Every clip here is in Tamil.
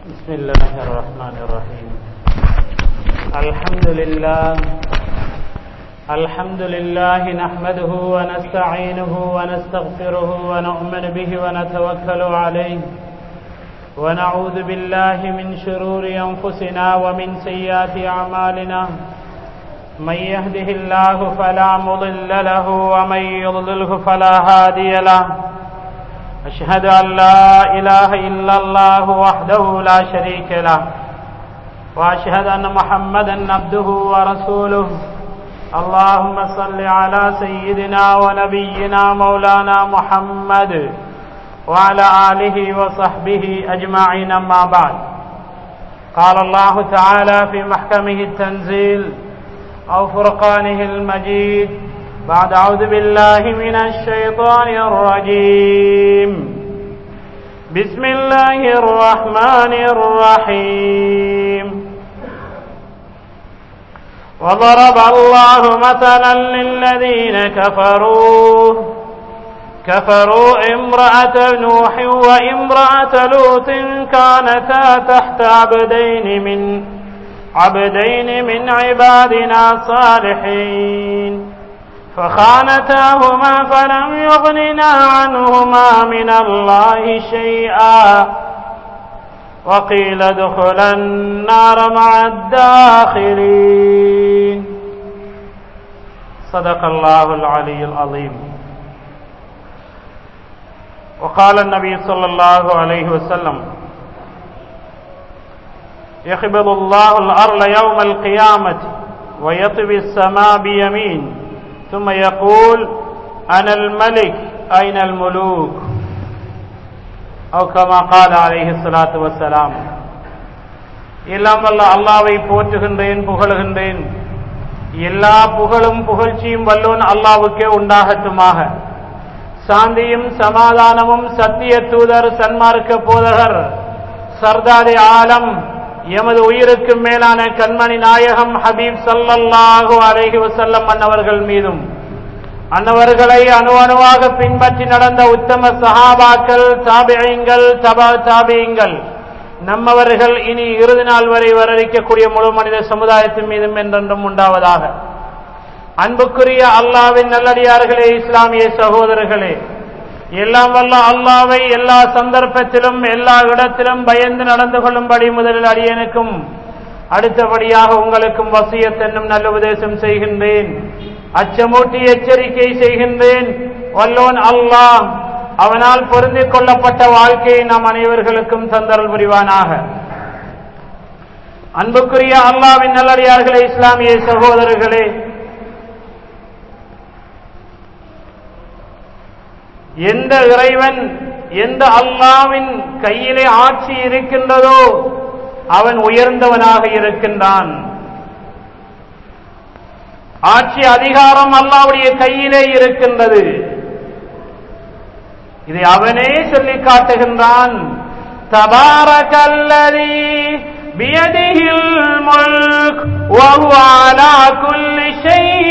بسم الله الرحمن الرحيم الحمد لله الحمد لله نحمده ونستعينه ونستغفره ونؤمن به ونتوكل عليه ونعوذ بالله من شرور أنفسنا ومن سيئات أعمالنا من يهده الله فلا مضل له ومن يضلله فلا هادي له أشهد أن لا إله إلا الله وحده لا شريك له وأشهد أن محمدا عبده ورسوله اللهم صل على سيدنا ونبينا مولانا محمد وعلى آله وصحبه أجمعين أما بعد قال الله تعالى في محكمه التنزيل أو فرقانه المجيد بعد أعوذ بالله من الشيطان الرجيم بسم الله الرحمن الرحيم وضرب الله مثلا للذين كفروا كفروا امرأة نوح وامرأة لوط كانتا تحت عبدين من عبدين من عبادنا صالحين فخانتاهما فلم يغننا عنهما من الله شيئا وقيل ادخلا النار مع الداخلين صدق الله العلي العظيم وقال النبي صلى الله عليه وسلم يخبض الله الأرض يوم القيامة ويطوي السماء بيمين ثم يقول أنا الملك أين الملوك أو كما قال عليه الصلاة والسلام எல்லாம் வல்ல அல்லாவை போற்றுகின்றேன் புகழுகின்றேன் எல்லா புகழும் புகழ்ச்சியும் வல்லோன் அல்லாவுக்கே உண்டாகட்டுமாக சாந்தியும் சமாதானமும் சத்திய தூதர் சன்மார்க்க போதகர் சர்தாரி ஆலம் எமது உயிருக்கு மேலான கண்மணி நாயகம் ஹபீப் சல்லல்லாஹு அலைஹி வசல்லம் அன்னவர்கள் மீதும் அன்னவர்களை அணு அணுவாக பின்பற்றி நடந்த உத்தம சஹாபாக்கள் தாபியங்கள் தபா தாபியங்கள் நம்மவர்கள் இனி இறுதி நாள் வரை வரவிக்கக்கூடிய முழு மனித சமுதாயத்தின் மீதும் என்றென்றும் உண்டாவதாக அன்புக்குரிய அல்லாவின் நல்லடியார்களே இஸ்லாமிய சகோதரர்களே எல்லாம் வல்ல அல்லாவை எல்லா சந்தர்ப்பத்திலும் எல்லா இடத்திலும் பயந்து நடந்து கொள்ளும்படி முதலில் அடியனுக்கும் அடுத்தபடியாக உங்களுக்கும் வசியத்தென்னும் நல்ல உபதேசம் செய்கின்றேன் அச்சமூட்டி எச்சரிக்கை செய்கின்றேன் வல்லோன் அல்லாஹ் அவனால் பொருந்திக் கொள்ளப்பட்ட வாழ்க்கையை நாம் அனைவர்களுக்கும் தந்தரல் புரிவானாக அன்புக்குரிய அல்லாவின் நல்லடியார்களே இஸ்லாமிய சகோதரர்களே எந்த இறைவன் எந்த அல்லாவின் கையிலே ஆட்சி இருக்கின்றதோ அவன் உயர்ந்தவனாக இருக்கின்றான் ஆட்சி அதிகாரம் அல்லாவுடைய கையிலே இருக்கின்றது இதை அவனே சொல்லி காட்டுகின்றான் தபாரகல்லதி بيده الملك وهو على كل شيء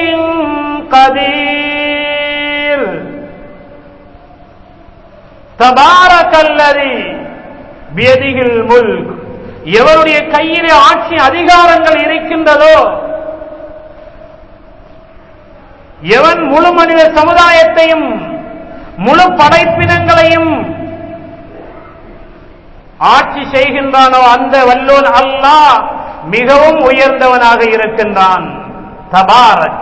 قدير தபாரகல்லதி பியதிகில் முல்க் எவருடைய கையிலே ஆட்சி அதிகாரங்கள் இருக்கின்றதோ எவன் முழு மனித சமுதாயத்தையும் முழு படைப்பினங்களையும் ஆட்சி செய்கின்றானோ அந்த வல்லோன் அல்லாஹ் மிகவும் உயர்ந்தவனாக இருக்கின்றான் தபாரக்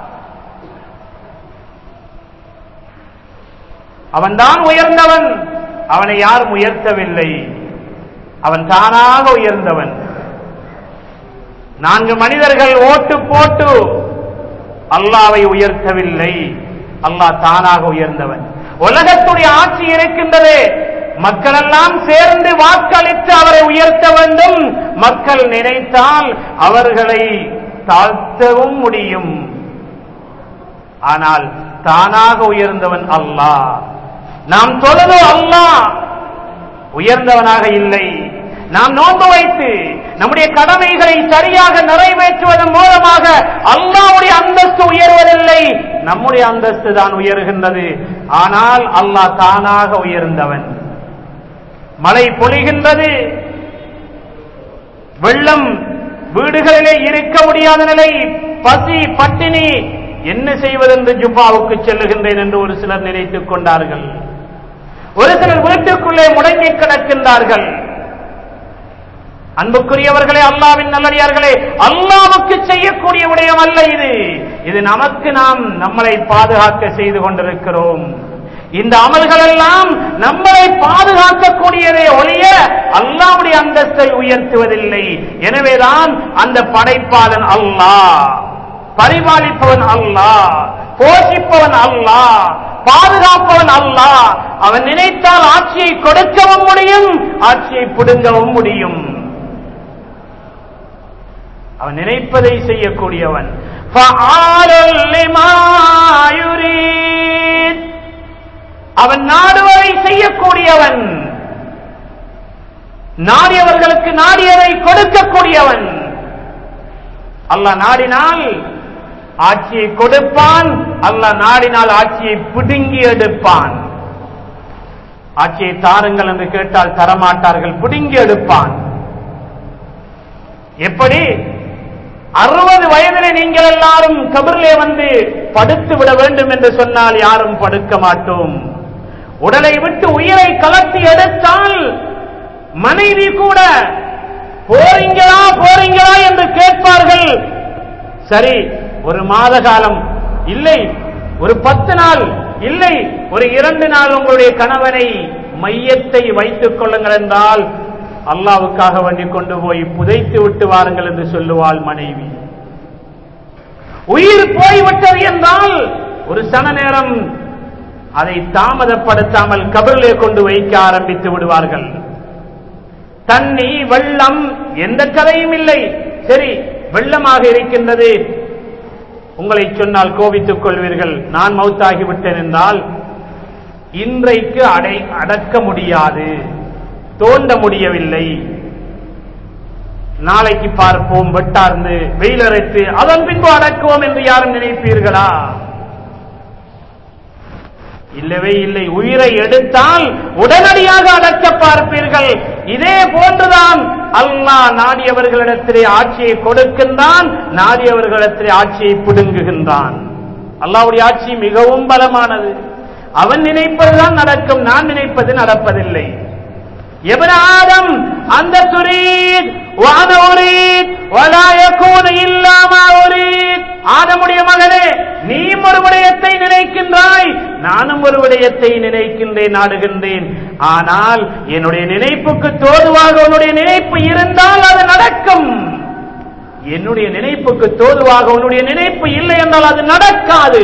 அவன்தான் உயர்ந்தவன் அவனை யாரும் உயர்த்தவில்லை அவன் தானாக உயர்ந்தவன் நான்கு மனிதர்கள் ஓட்டு போட்டு அல்லாவை உயர்த்தவில்லை அல்லாஹ் தானாக உயர்ந்தவன் உலகத்துடைய ஆட்சி இருக்கின்றது மக்கள் எல்லாம் சேர்ந்து வாக்களித்து அவரை உயர்த்த வேண்டும் மக்கள் நினைத்தால் அவர்களை தாழ்த்தவும் முடியும் ஆனால் தானாக உயர்ந்தவன் அல்லாஹ் நாம் தொழுது அல்லாஹ் உயர்ந்தவனாக இல்லை நாம் நோன்பு வைத்து நம்முடைய கடமைகளை சரியாக நிறைவேற்றுவதன் மூலமாக அல்லாவுடைய அந்தஸ்து உயர்வதில்லை நம்முடைய அந்தஸ்து தான் உயர்கின்றது ஆனால் அல்லாஹ் தானாக உயர்ந்தவன் மழை பொழிகின்றது வெள்ளம் வீடுகளிலே இருக்க முடியாத நிலை பசி பட்டினி என்ன செய்வதென்று ஜுப்பாவுக்கு செல்லுகின்றேன் என்று ஒரு சிலர் நினைத்துக் கொண்டார்கள் ஒரு சிலர் வீட்டுக்குள்ளே முடங்கி கிடக்கின்றார்கள் அன்புக்குரியவர்களே அல்லாவின் நல்லடியார்களே அல்லாவுக்கு செய்யக்கூடிய விடயம் அல்ல இது இது நமக்கு நாம் நம்மளை பாதுகாக்க செய்து கொண்டிருக்கிறோம் இந்த அமல்கள் எல்லாம் நம்மளை பாதுகாக்கக்கூடியதே ஒழிய அல்லாவுடைய அந்தஸ்தை உயர்த்துவதில்லை எனவேதான் அந்த படைப்பாளன் அல்லாஹ் பரிபாலிப்பவன் அல்லாஹ் போஷிப்பவன் அல்லாஹ் பாதுகாப்பவன் அல்லாஹ் அவன் நினைத்தால் ஆட்சியை கொடுக்கவும் முடியும் ஆட்சியை பிடுங்கவும் முடியும் அவன் நினைப்பதை செய்யக்கூடியவன் அவன் நாடுவதை செய்யக்கூடியவன் நாடியவர்களுக்கு நாடியதை கொடுக்கக்கூடியவன் அல்லாஹ் நாடினால் ஆட்சியை கொடுப்பான் அல்லாஹ் நாடினால் ஆட்சியை பிடுங்கி எடுப்பான் ஆட்சியை தாருங்கள் என்று கேட்டால் தரமாட்டார்கள் பிடுங்கி எடுப்பான் எப்படி அறுபது வயதிலே நீங்கள் எல்லாரும் கபரிலே வந்து படுத்து விட வேண்டும் என்று சொன்னால் யாரும் படுக்க மாட்டோம் உடலை விட்டு உயிரை கலத்தி எடுத்தால் மனைவி கூட போறீங்களா போறீங்களா என்று கேட்பார்கள் சரி ஒரு மாத காலம் இல்லை ஒரு பத்து நாள் இல்லை ஒரு இரண்டு நாள் உங்களுடைய கணவனை மையத்தை வைத்துக் கொள்ளுங்கள் என்றால் அல்லாவுக்காக வேண்டி கொண்டு போய் புதைத்து விட்டு வாருங்கள் என்று சொல்லுவாள் மனைவி உயிர் போய்விட்டது என்றால் ஒரு சன நேரம் அதை தாமதப்படுத்தாமல் கபரிலே கொண்டு வைக்க ஆரம்பித்து விடுவார்கள் தண்ணி வெள்ளம் எந்த கதையும் இல்லை சரி வெள்ளமாக இருக்கின்றது உங்களை சொன்னால் கோபித்துக் கொள்வீர்கள் நான் மௌத்தாகிவிட்டேன் என்றால் இன்றைக்கு அடை அடக்க முடியாது தோண்ட முடியவில்லை நாளைக்கு பார்ப்போம் வெட்டார்ந்து வெயிலரைத்து அதன் பின்பு அடக்குவோம் என்று யாரும் நினைப்பீர்களா இல்லவே இல்லை உயிரை எடுத்தால் உடனடியாக அடக்க பார்ப்பீர்கள் இதே போன்றுதான் அல்லாஹ் நாடியவர்களிடத்திலே ஆட்சியை கொடுக்கின்றான் நாடியவர்களிடத்திலே ஆட்சியை பிடுங்குகின்றான் அல்லாவுடைய ஆட்சி மிகவும் பலமானது அவன் நினைப்பதுதான் நடக்கும் நான் நினைப்பது நடப்பதில்லை ابن آدم أنت تريد وأنا أريد ولا يكون إلا ما أريد ஆதமுடைய மகனே நீ ஒரு விடயத்தை நினைக்கின்றாய் நானும் ஒரு விடயத்தை நினைக்கின்றேன் நாடுகின்றேன் ஆனால் என்னுடைய நினைப்புக்கு தோதுவாக உன்னுடைய நினைப்பு இருந்தால் அது நடக்கும் என்னுடைய நினைப்புக்கு தோதுவாக உன்னுடைய நினைப்பு இல்லை என்றால் அது நடக்காது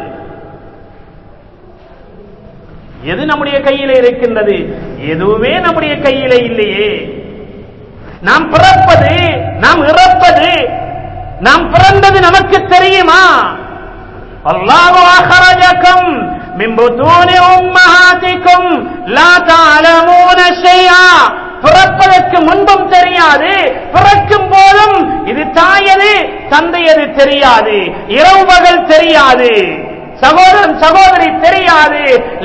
எது நம்முடைய கையில இருக்கின்றது எதுவுமே நம்முடைய கையில இல்லையே நாம் பிறப்பது நாம் இறப்பது நாம் பிறந்தது நமக்கு தெரியுமா அல்லாஹு அஹரஜக்கும் மின் புதூனி உம்மஹாதிக்கும் லா தஅலமூன ஷைஆ பிறப்பதற்கு முன்பும் தெரியாது பிறக்கும் போதும் இது தாயது தந்தையது தெரியாது இரவு பகல் தெரியாது சகோதரன் சகோதரி தெரியாது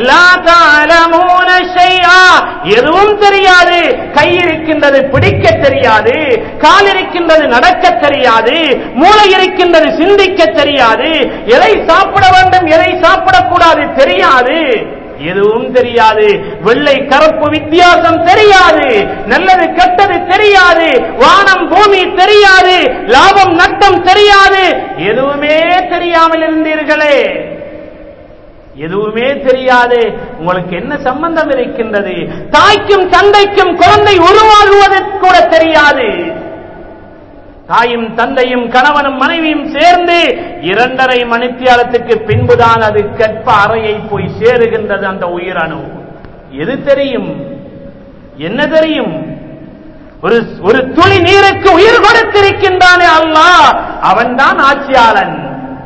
எதுவும் தெரியாது கை இருக்கின்றது பிடிக்க தெரியாது கால் இருக்கின்றது நடக்க தெரியாது மூளை இருக்கின்றது சிந்திக்க தெரியாது எதை சாப்பிட வேண்டும் எதை சாப்பிடக்கூடாது தெரியாது எதுவும் தெரியாது வெள்ளை கருப்பு வித்தியாசம் தெரியாது நல்லது கெட்டது தெரியாது வானம் பூமி தெரியாது லாபம் நட்டம் தெரியாது எதுவுமே தெரியாமல் இருந்தீர்களே எதுவுமே தெரியாது உங்களுக்கு என்ன சம்பந்தம் இருக்கின்றது தாய்க்கும் தந்தைக்கும் குழந்தை உருவாகுவது கூட தெரியாது தாயும் தந்தையும் கணவனும் மனைவியும் சேர்ந்து இரண்டரை மணித்தியாலத்துக்கு பின்புதான் அது கற்ப அறையை போய் சேருகின்றது அந்த உயிரணு எது தெரியும் என்ன தெரியும் ஒரு ஒரு துளி நீருக்கு உயிர் கொடுத்திருக்கின்றானே அல்லாஹ் அவன்தான் ஆட்சியாளன்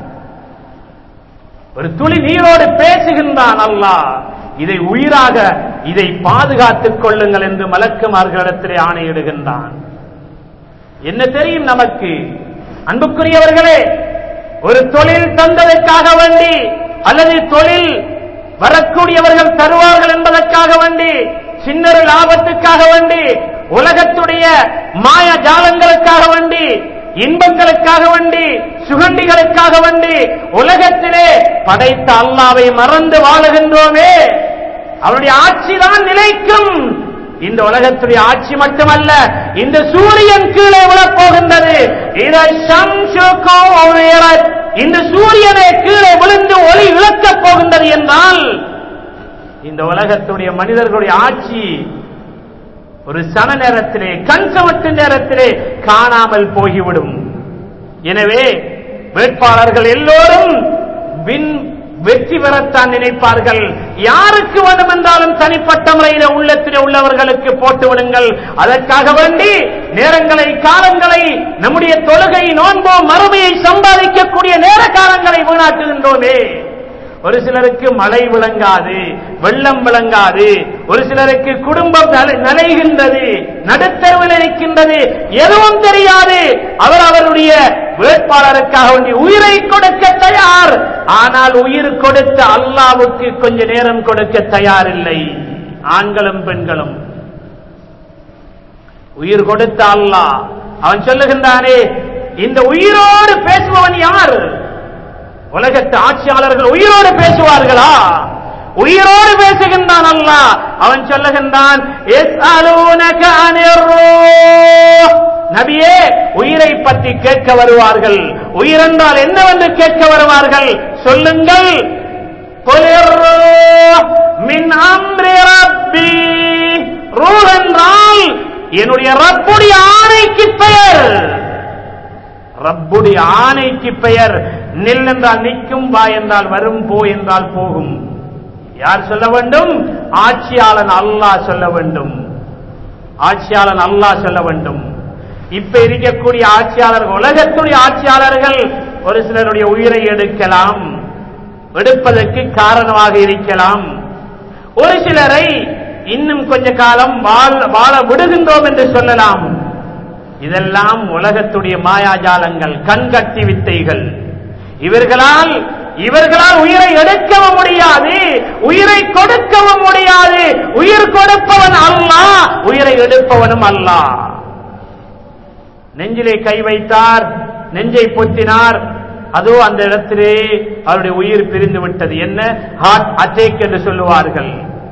ஒரு துளி நீரோடு பேசுகின்றான் அல்லாஹ் இதை உயிராக இதை பாதுகாத்துக் கொள்ளுங்கள் என்று மலக்குமார்களிடத்திலே ஆணையிடுகின்றான் என்ன தெரியும் நமக்கு அன்புக்குரியவர்களே ஒரு தொழில் தந்ததற்காக வேண்டி அல்லது தொழில் வரக்கூடியவர்கள் தருவார்கள் என்பதற்காக வேண்டி சின்னொரு லாபத்துக்காக வேண்டி உலகத்துடைய மாய ஜாலங்களுக்காக வேண்டி இன்பங்களுக்காக வேண்டி சுகண்டிகளுக்காக வேண்டி உலகத்திலே படைத்த அல்லாவை மறந்து வாழுகின்றோமே அவருடைய ஆட்சிதான் நிலைக்கும் இந்த உலகத்துடைய ஆட்சி மட்டுமல்ல இந்த சூரியன் கீழே விழப்போகின்றது இதை சம்சுகோ உயரத். இந்த சூரியனை கீழே விழுந்து ஒளி இழக்கப் போகின்றது என்றால் இந்த உலகத்துடைய மனிதர்களுடைய ஆட்சி ஒரு சம நேரத்திலே கண்சமட்டு நேரத்திலே காணாமல் போய்விடும் எனவே வேட்பாளர்கள் எல்லோரும் வின் வெற்றி பெறத்தான் நினைப்பார்கள் யாருக்கு வேண்டுமென்றாலும் தனிப்பட்ட முறையில உள்ளத்திலே உள்ளவர்களுக்கு போட்டு விடுங்கள் அதற்காக வேண்டி நேரங்களை காலங்களை நம்முடைய தொழுகை நோன்போ மறுமையை சம்பாதிக்கக்கூடிய நேர காலங்களை வீணாக்குகின்றோமே ஒரு சிலருக்கு மழை விளங்காது வெள்ளம் விளங்காது ஒரு சிலருக்கு குடும்பம் நல- நலைகின்றது நடுத்தருவில் இருக்கின்றது எதுவும் தெரியாது அவர் அவருடைய வேட்பாளருக்காக வேண்டி உயிரை கொடுக்க தயார் ஆனால் உயிர் கொடுத்த அல்லாவுக்கு கொஞ்ச நேரம் கொடுக்க தயாரில்லை ஆண்களும் பெண்களும் உயிர் கொடுத்த அல்லாஹ் அவன் சொல்லுகின்றானே இந்த உயிரோடு பேசுபவன் யார் உலகத்து ஆட்சியாளர்கள் உயிரோடு பேசுவார்களா உயிரோடு பேசுகின்றான் அல்லாஹ் அவன் சொல்லுகின்றான் "யஸ்அலூனக அனிர் ரூஹ்." நபியே உயிரை பற்றி கேட்க வருவார்கள் உயிர் என்றால் என்னவென்று கேட்க வருவார்கள் சொல்லுங்கள் "குலிர் ரூஹ் மின் அம்ரி ரப்பி." ரூஹ் என்றால் என்னுடைய ரப்புடைய ஆணைக்கு பெயர் ரப்புடைய ஆணைக்கு பெயர் நில் என்றால் நிற்கும் வா என்றால் வரும் போ என்றால் போகும் யார் சொல்ல வேண்டும் ஆட்சியாளன் அல்லாஹ் சொல்ல வேண்டும் ஆட்சியாளன் அல்லாஹ் சொல்ல வேண்டும் இப்ப இருக்கக்கூடிய ஆட்சியாளர்கள் உலகத்துடைய ஆட்சியாளர்கள் ஒரு சிலருடைய உயிரை எடுக்கலாம் எடுப்பதற்கு காரணமாக இருக்கலாம் ஒரு சிலரை இன்னும் கொஞ்ச காலம் வாழ வாழ விடுகின்றோம் என்று சொல்லலாம் இதெல்லாம் உலகத்துடைய மாயாஜாலங்கள் கண்கட்டி வித்தைகள் இவர்களால் இவர்களால் உயிரை எடுக்கவும் முடியாது உயிரை கொடுக்கவும் முடியாது உயிர் கொடுப்பவன் அல்லாஹ் உயிரை எடுப்பவனும் அல்லாஹ் நெஞ்சிலே கை வைத்தார் நெஞ்சை பொத்தினார் அதோ அந்த இடத்திலே அவருடைய உயிர் பிரிந்து விட்டது என்ன ஹார்ட் அட்டேக் என்று சொல்லுவார்கள்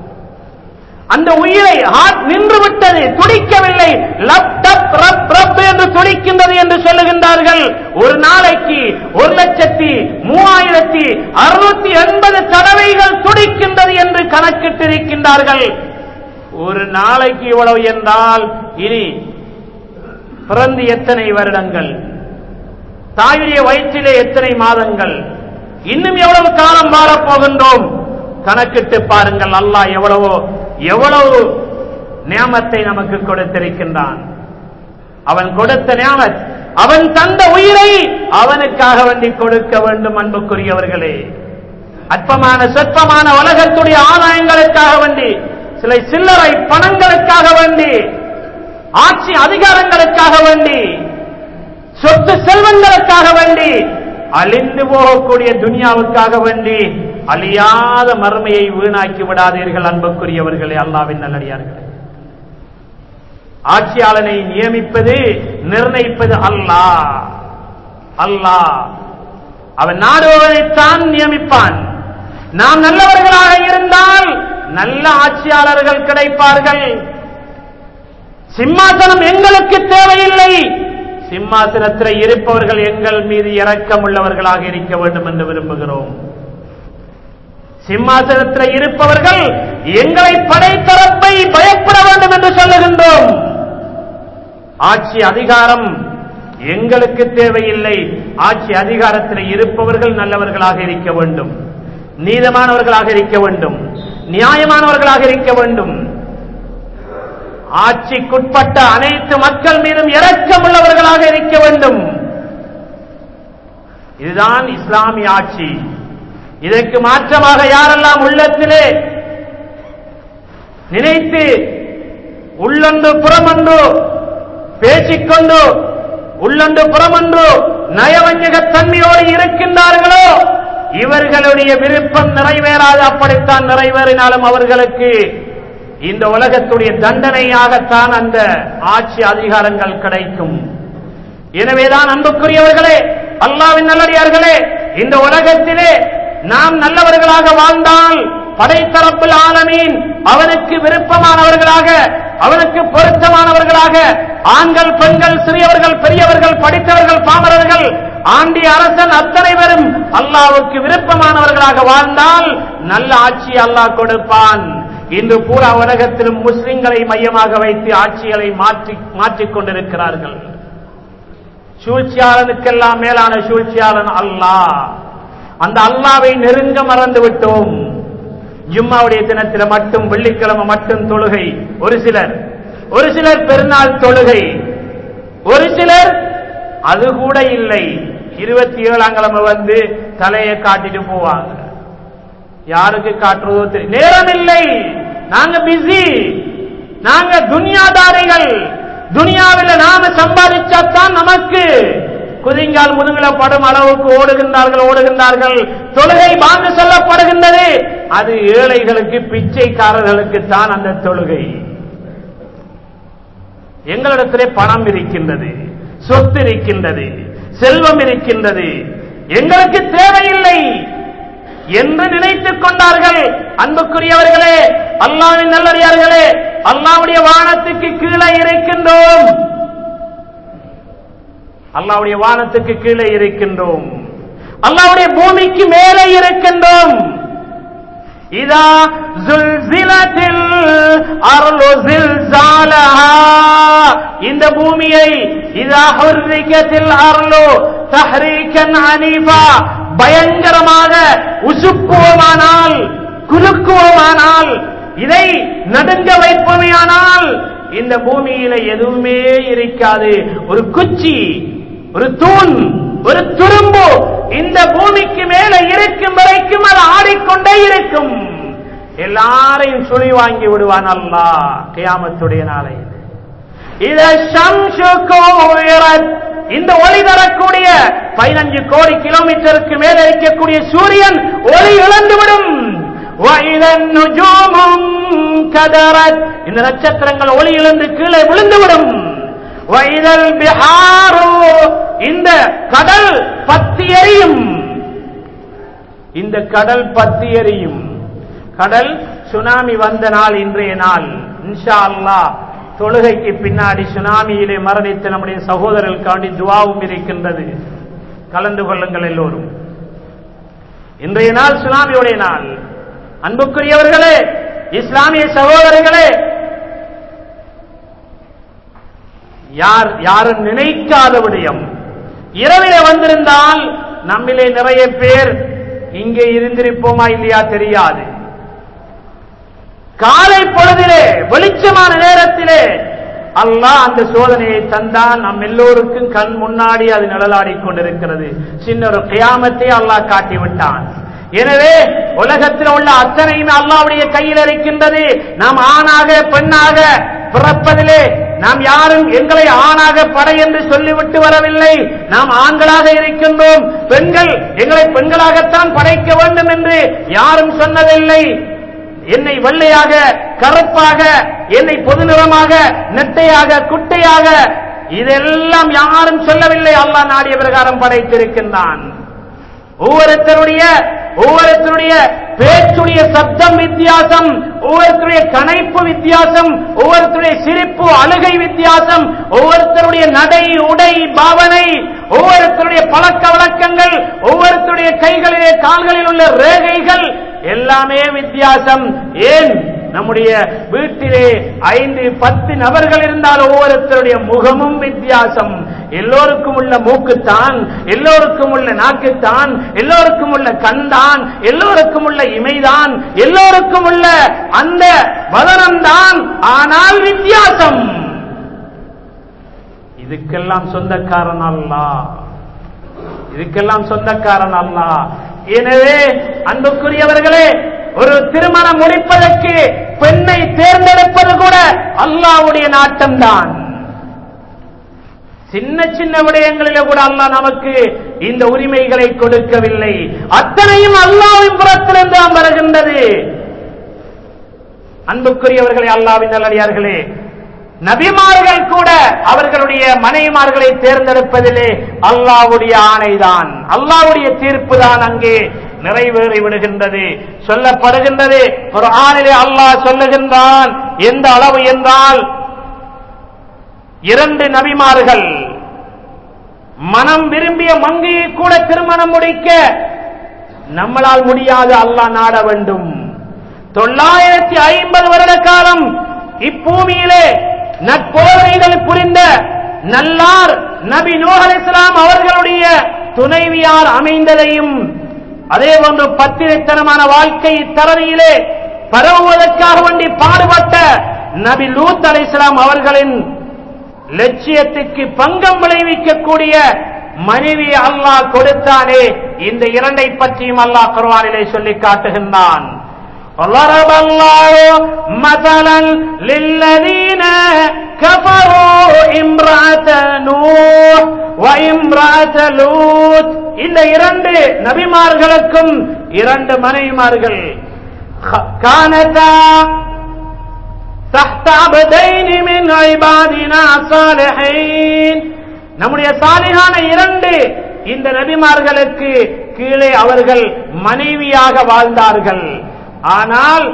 அந்த உயிரை ஹார்ட் நின்று விட்டது துடிக்கவில்லை லப் டப் ரப் ரப் என்று துடிக்கின்றது என்று சொல்லுகின்றார்கள் ஒரு நாளைக்கு ஒரு லட்சத்தி மூவாயிரத்தி அறுநூத்தி எண்பது தடவைகள் துடிக்கின்றது என்று கணக்கிட்டிருக்கின்றார்கள் ஒரு நாளைக்கு இவ்வளவு என்றால் இனி பிறந்து எத்தனை வருடங்கள் தாயுடைய வயிற்றிலே எத்தனை மாதங்கள் இன்னும் எவ்வளவு காலம் வாழப் போகின்றோம் கணக்கிட்டு பாருங்கள் அல்லாஹ் எவ்வளவோ எவ்வளவு நியமத்தை நமக்கு கொடுத்திருக்கின்றான் அவன் கொடுத்த நியமத் அவன் தந்த உயிரை அவனுக்காக வேண்டி கொடுக்க வேண்டும் அன்புக்குரியவர்களே அற்பமான சொற்பமான உலகத்துடைய ஆதாயங்களுக்காக வேண்டி சில சில்லறை பணங்களுக்காக வேண்டி ஆட்சி அதிகாரங்களுக்காக வேண்டி சொத்து செல்வங்களுக்காக வேண்டி அழிந்து போகக்கூடிய துனியாவுக்காக வேண்டி அழியாத மறுமையை வீணாக்கி விடாதீர்கள் அன்புக்குரியவர்களே அல்லாவின் நல்லடியார்களே ஆட்சியாளனை நியமிப்பது நிர்ணயிப்பது அல்லாஹ் அல்லாஹ் அவன் நாடுபவனைத்தான் நியமிப்பான் நாம் நல்லவர்களாக இருந்தால் நல்ல ஆட்சியாளர்கள் கிடைப்பார்கள் சிம்மாசனம் எங்களுக்கு தேவையில்லை சிம்மாசனத்தில் இருப்பவர்கள் எங்கள் மீது இரக்கம் உள்ளவர்களாக இருக்க வேண்டும் என்று விரும்புகிறோம் சிம்மாசனத்தில் இருப்பவர்கள் எங்களை படைத்தரப்பை பயப்பட வேண்டும் என்று சொல்லுகின்றோம் ஆட்சி அதிகாரம் எங்களுக்கு தேவையில்லை ஆட்சி அதிகாரத்தில் இருப்பவர்கள் நல்லவர்களாக இருக்க வேண்டும் நீதமானவர்களாக இருக்க வேண்டும் நியாயமானவர்களாக இருக்க வேண்டும் ஆட்சிக்குட்பட்ட அனைத்து மக்கள் மீதும் இரக்கம் உள்ளவர்களாக இருக்க வேண்டும் இதுதான் இஸ்லாமிய ஆட்சி இதற்கு மாற்றமாக யாரெல்லாம் உள்ளத்திலே நினைத்து உள்ளொன்று புறமொன்று பேசிக்கொண்டு உள்ளொன்று புறமொன்று நயவஞ்சக தன்மையோடு இருக்கின்றார்களோ இவர்களுடைய விருப்பம் நிறைவேறாது அப்படித்தான் நிறைவேறினாலும் அவர்களுக்கு இந்த உலகத்துடைய தண்டனையாகத்தான் அந்த ஆட்சி அதிகாரங்கள் கிடைக்கும் எனவேதான் அன்புக்குரியவர்களே அல்லாவின் நல்லடியார்களே இந்த உலகத்திலே நாம் நல்லவர்களாக வாழ்ந்தால் படைத்தரப்பில் ஆலமீன் அவனுக்கு விருப்பமானவர்களாக அவனுக்கு பொருத்தமானவர்களாக ஆண்கள் பெண்கள் சிறியவர்கள் பெரியவர்கள் படித்தவர்கள் பாமரர்கள் ஆண்டிய அரசன் அத்தனை பேரும் அல்லாவுக்கு விருப்பமானவர்களாக வாழ்ந்தால் நல்ல ஆட்சி அல்லாஹ் கொடுப்பான் இன்று பூரா உலகத்திலும் முஸ்லிம்களை மையமாக வைத்து ஆட்சிகளை மாற்றி மாற்றிக் கொண்டிருக்கிறார்கள் சூழ்ச்சியாளனுக்கெல்லாம் மேலான சூழ்ச்சியாளன் அல்லாஹ் அந்த அல்லாவை நெருங்க மறந்து விட்டோம் ஜும்மாவுடைய தினத்தில் மட்டும் வெள்ளிக்கிழமை மட்டும் தொழுகை ஒரு சிலர் ஒரு சிலர் பெருநாள் தொழுகை ஒரு சிலர் அது கூட இல்லை இருபத்தி ஏழாம் கிழமை வந்து தலையை காட்டிட்டு போவாங்க யாருக்கு காட்டுறதோ தெரியும் நேரம் இல்லை நாங்க பிஸி நாங்க துனியாதாரிகள் துனியாவில் நாம சம்பாதிச்சாத்தான் நமக்கு குதிங்கால் முதுகில படும் அளவுக்கு ஓடுகின்றார்கள் ஓடுகின்றார்கள் தொழுகை வாங்க சொல்லப்படுகின்றது அது ஏழைகளுக்கு பிச்சைக்காரர்களுக்கு தான் அந்த தொழுகை எங்களிடத்திலே பணம் இருக்கின்றது சொத்து இருக்கின்றது செல்வம் இருக்கின்றது எங்களுக்கு தேவையில்லை என்று நினைத்துக் கொண்டார்கள் அன்புக்குரியவர்களே அல்லாவின் நல்லடியார்களே அல்லாவுடைய வானத்துக்கு கீழே இருக்கின்றோம் அல்லாவுடைய வானத்துக்கு கீழே இருக்கின்றோம் அல்லாவுடைய பூமிக்கு மேலே இருக்கின்றோம் இதா ஜுல்சிலத்தில் அருளு ஜில்சாலஹா இந்த பூமியை இதா ஹுர்ரிகத்தில் அருளு தஹ்ரீகன் அனீஃபா பயங்கரமாக உசுப்புவோமானால் குலுக்குவோமானால் இதை நடுங்க வைப்போமையானால் இந்த பூமியில எதுவுமே இருக்காது ஒரு குச்சி ஒரு தூண் ஒரு துரும்பு இந்த பூமிக்கு மேல இருக்கும் வரைக்கும் அது ஆடிக்கொண்டே இருக்கும் எல்லாரையும் சுழி வாங்கி விடுவான் அல்லா கியாமத்துடைய நாளை இத இந்த ஒளி தரக்கூடிய பதினஞ்சு கோடி கிலோமீட்டருக்கு மேல இருக்கக்கூடிய சூரியன் ஒளி இழந்துவிடும் இந்த நட்சத்திரங்கள் ஒளி இழந்து கீழே விழுந்துவிடும் வைதல் பிஹாரு இந்த கடல் பத்தி எரியும் இந்த கடல் பத்தி எரியும் கடல் சுனாமி வந்த நாள் இன்றைய நாள் இன்ஷா அல்லா தொழுகைக்கு பின்னாடி சுனாமியிலே மரணித்த நம்முடைய சகோதரர்களுக்காண்டி துவாவும் இருக்கின்றது கலந்து கொள்ளுங்கள் எல்லோரும் இன்றைய நாள் சுனாமியுடைய நாள் அன்புக்குரியவர்களே இஸ்லாமிய சகோதரர்களே யார் யாரும் நினைக்காத விடயம் இரவிலே வந்திருந்தால் நம்மிலே நிறைய பேர் இங்கே இருந்திருப்போமா இல்லையா தெரியாது காலை பொழுதிலே வெளிச்சமான நேரத்திலே அல்லாஹ் அந்த சோதனையை தந்தான் நம் எல்லோருக்கும் கண் முன்னாடி அது நிழலாடிக் கொண்டிருக்கிறது சின்ன ஒரு கியாமத்தை அல்லாஹ் காட்டிவிட்டான் எனவே உலகத்தில் உள்ள அத்தனையுமே அல்லாவுடைய கையில் இருக்கின்றது நாம் ஆணாக பெண்ணாக பிறப்பதிலே நாம் யாரும் எங்களை ஆணாக படை என்று சொல்லிவிட்டு வரவில்லை நாம் ஆண்களாக இருக்கின்றோம் பெண்கள் எங்களை பெண்களாகத்தான் படைக்க வேண்டும் என்று யாரும் சொன்னதில்லை என்னை வெள்ளையாக கருப்பாக என்னை பொது நிறமாக நெட்டையாக குட்டையாக இதெல்லாம் யாரும் சொல்லவில்லை அல்லாஹ் நாடிய பிரகாரம் படைத்திருக்கின்றான் ஒவ்வொருத்தருடைய ஒவ்வொருத்தருடைய பேச்சுடைய சப்தம் வித்தியாசம் ஒவ்வொருத்தருடைய கணைப்பு வித்தியாசம் ஒவ்வொருத்தருடைய சிரிப்பு அழுகை வித்தியாசம் ஒவ்வொருத்தருடைய நடை உடை பாவனை ஒவ்வொருத்தருடைய பழக்க வழக்கங்கள் ஒவ்வொருத்தருடைய கைகளிலே கால்களில் உள்ள ரேகைகள் எல்லாமே வித்தியாசம் ஏன் நம்முடைய வீட்டிலே ஐந்து பத்து நபர்கள் இருந்தால் ஒவ்வொருத்தருடைய முகமும் வித்தியாசம் எல்லோருக்கும் உள்ள மூக்குத்தான் எல்லோருக்கும் உள்ள நாக்குத்தான் எல்லோருக்கும் உள்ள கண்தான் எல்லோருக்கும் உள்ள இமைதான் எல்லோருக்கும் உள்ள அந்த வதனம்தான் ஆனால் வித்தியாசம் இதுக்கெல்லாம் சொந்தக்காரன் அல்லா இதுக்கெல்லாம் சொந்தக்காரன் அல்லா எனவே அன்புக்குரியவர்களே ஒரு திருமணம் முடிப்பதற்கு பெண்ணை தேர்ந்தெடுப்பது கூட அல்லாவுடைய நாட்டம்தான் சின்ன சின்ன விடயங்களிலே கூட அல்லாஹ் நமக்கு இந்த உரிமைகளை கொடுக்கவில்லை அத்தனையும் அல்லாவின் புறத்திலிருந்து தான் வருகின்றது அன்புக்குரியவர்களே அல்லாவின் நல்லடியார்களே நபிமார்கள் கூட அவர்களுடைய மனைவிமார்களை தேர்ந்தெடுப்பதிலே அல்லாவுடைய ஆணைதான் அல்லாவுடைய தீர்ப்பு தான் அங்கே நிறைவேறி விடுகின்றது சொல்லப்படுகின்றது ஒரு ஆணிலே அல்லாஹ் சொல்லுகின்றான் எந்த அளவு என்றால் இரண்டு நபிமார்கள் மனம் விரும்பிய மங்கையை கூட திருமணம் முடிக்க நம்மளால் முடியாது அல்லாஹ் நாட வேண்டும் தொள்ளாயிரத்தி ஐம்பது வருட காலம் இப்பூமியிலே நட்போதனைகள் புரிந்த நல்லார் நபி நூஹ் அலைஹிஸ்ஸலாம் அவர்களுடைய துணைவியார் அமைந்ததையும் அதே போன்று பத்திரைத்தனமான வாழ்க்கை தரணியிலே பரவுவதற்காக வேண்டி பாடுபட்ட நபி லூத் அலைஹிஸ்ஸலாம் அவர்களின் லட்சியத்துக்கு பங்கம் விளைவிக்கக்கூடிய மனைவி அல்லாஹ் கொடுத்தானே இந்த இரண்டை பற்றியும் அல்லாஹ் குர்ஆனிலே சொல்லி காட்டுகின்றான் ضرب الله مثلا للذين كفروا امرأة نوح وامرأة لوط இந்த இரண்டு நபிமார்களுக்கும் இரண்டு மனைவிமார்கள் கானதா تحت عبدين من عبادنا صالحين நம்முடைய சாலிகான இரண்டு இந்த நபிமார்களுக்கு கீழே அவர்கள் மனைவியாக வாழ்ந்தார்கள் ஆனால்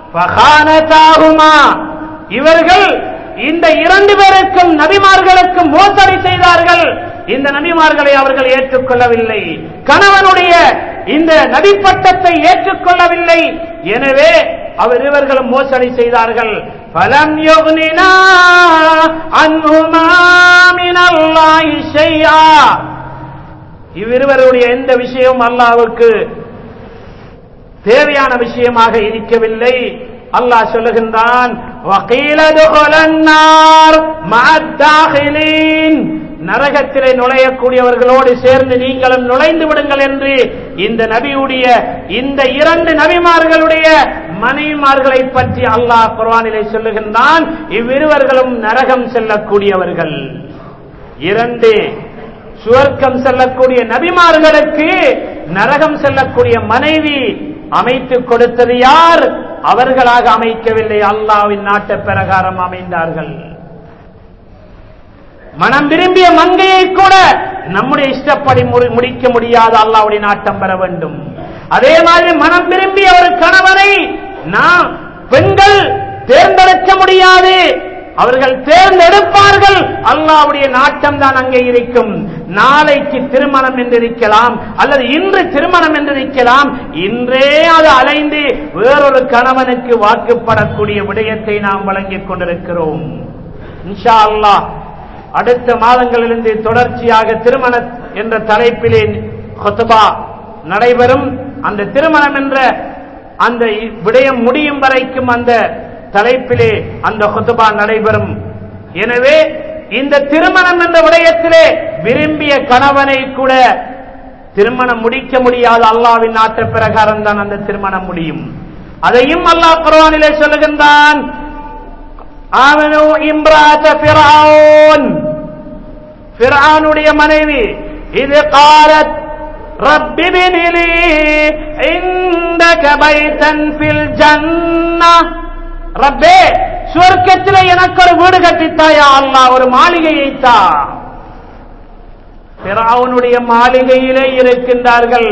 இவர்கள் இந்த இரண்டு பேருக்கும் நபிமார்களுக்கும் மோசடி செய்தார்கள் இந்த நபிமார்களை அவர்கள் ஏற்றுக்கொள்ளவில்லை கணவனுடைய இந்த நபிப்பட்டத்தை ஏற்றுக்கொள்ளவில்லை எனவே அவர் இவர்களும் மோசடி செய்தார்கள் பலம் யுக்னினா அன்ஹுமா மினல்லாஹி ஷைஆ இவ்விருவருடைய எந்த விஷயம் அல்லாவுக்கு தேவையான விஷயமாக இருக்கவில்லை அல்லாஹ் சொல்லுகின்றான் நரகத்திலே நுழையக்கூடியவர்களோடு சேர்ந்து நீங்களும் நுழைந்து விடுங்கள் என்று இந்த நபியுடைய இந்த இரண்டு நபிமார்களுடைய மனைவிமார்களை பற்றி அல்லாஹ் குர்வானிலே சொல்லுகின்றான் இவ்விருவர்களும் நரகம் செல்லக்கூடியவர்கள் இரண்டு சுவர்க்கம் செல்லக்கூடிய நபிமார்களுக்கு நரகம் செல்லக்கூடிய மனைவி அமைத்து கொடுத்தது யார் அவர்களாக அமைக்கவில்லை அல்லாவின் நாட்ட பிரகாரம் அமைந்தார்கள் மனம் விரும்பிய மங்கையை கூட நம்முடைய இஷ்டப்படி முடிக்க முடியாத அல்லாவுடைய நாட்டம் பெற வேண்டும் அதே மாதிரி மனம் விரும்பிய ஒரு கணவனை நாம் பெண்கள் தேர்ந்தெடுக்க முடியாது அவர்கள் தேர்ந்தெடுப்பார்கள் அல்லாவுடைய நாட்டம் தான் அங்கே இருக்கும் நாளைக்கு திருமணம் என்று இருக்கலாம் அல்லது இன்று திருமணம் என்று இருக்கலாம் இன்றே அது அலைந்து வேறொரு கணவனுக்கு வாக்குப்படக்கூடிய விடயத்தை நாம் வழங்கிக் கொண்டிருக்கிறோம் இன்ஷா அல்லாஹ் அடுத்த மாதங்களிலிருந்து தொடர்ச்சியாக திருமண என்ற தலைப்பிலே கொத்துபா நடைபெறும் அந்த திருமணம் என்ற அந்த விடயம் முடியும் வரைக்கும் அந்த தலைப்பிலே அந்த கொத்துபா நடைபெறும் எனவே இந்த திருமணம் என்ற விடயத்திலே விரும்பிய கணவனை கூட திருமணம் முடிக்க முடியாத அல்லாவின் நாட்ட பிரகாரம் தான் அந்த திருமணம் முடியும் அதையும் அல்லாஹ் குர்ஆனிலே சொல்லுகின்றான் ஆமனு இம்ராத ஃபிரௌன் ஃபிரௌனுடைய மனைவி இது قالت رب ابن لي عندك بيتا في الجنة ரப்பே சுவர்க்கத்தில் எனக்கு ஒரு வீடு கட்டித்தாயா அல்லாஹ் ஒரு மாளிகையை தா பிராவுனுடைய மாளிகையிலே இருக்கின்றார்கள்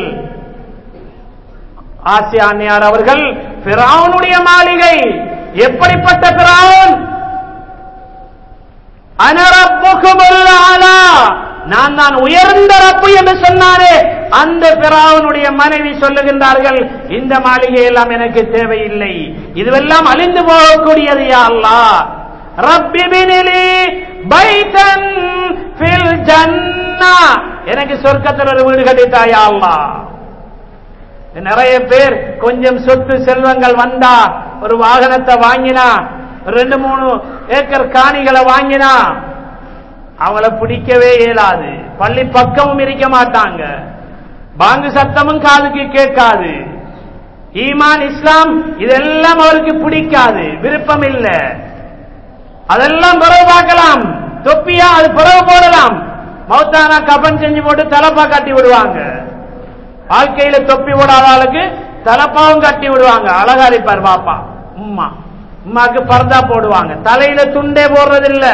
ஆசியானியார் அவர்கள் பிராவுனுடைய மாளிகை எப்படிப்பட்ட பிராவுன் அனரப்புக்குமுல்லாலா நான் நான் உயர்ந்த ரப்பு என்று சொன்னாரே அந்த பிராவனுடைய மனைவி சொல்லுகின்றார்கள் இந்த மாளிகை எல்லாம் எனக்கு தேவையில்லை இதுவெல்லாம் அழிந்து போகக்கூடியது யா அல்லாஹ் ரப்பி பினிலி பைத்தன் ஃபில் ஜன்னா எனக்கு சொர்க்கத்தில் ஒரு வீடு கட்டித்தாயா அல்லாஹ் நிறைய பேர் கொஞ்சம் சொத்து செல்வங்கள் வந்தா ஒரு வாகனத்தை வாங்கினா ரெண்டு மூணு ஏக்கர் காணிகளை வாங்கினா அவங்கள பிடிக்கவே இயலாது பள்ளி பக்கமும் இருக்க மாட்டாங்க பாங்கு சத்தமும் காதுக்கு கேட்காது ஈமான் இஸ்லாம் இதெல்லாம் அவருக்கு பிடிக்காது விருப்பம் இல்ல அதெல்லாம் பிறகு பார்க்கலாம் தொப்பியா அது பிறகு போடலாம் மௌத்தானா கபன் செஞ்சு போட்டு தலப்பா கட்டி விடுவாங்க வாழ்க்கையில தொப்பி போடாத ஆளுக்கு தலப்பாவும் கட்டி விடுவாங்க அழகா இருப்பார் பாப்பா உம்மா உமாக்கு பர்தா போடுவாங்க தலையில துண்டே போடுறதில்ல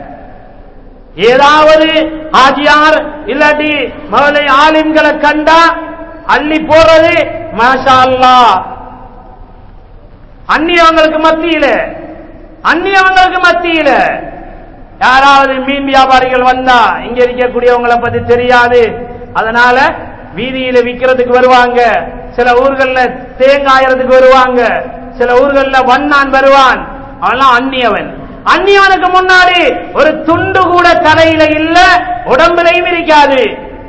ஏதாவது ஆஜியார் இல்லாட்டி மகளை ஆலிம்களை கண்டா அள்ளி போடுறது மாஷா அல்லாஹ் அந்நியவங்களுக்கு மத்தியில அந்நியவங்களுக்கு மத்தியில யாராவது மீன் வியாபாரிகள் வந்தா இங்க இருக்கக்கூடியவங்களை பத்தி தெரியாது அதனால வீதியில விக்கிறதுக்கு வருவாங்க சில ஊர்கள்ல தேங்காயறதுக்கு வருவாங்க சில ஊர்கள்ல வண்ணான் வருவான் அவன்லாம் அந்நியவன் அந்நியவனுக்கு முன்னாடி ஒரு துண்டு கூட தலையில இல்ல உடம்புலையும் இருக்காது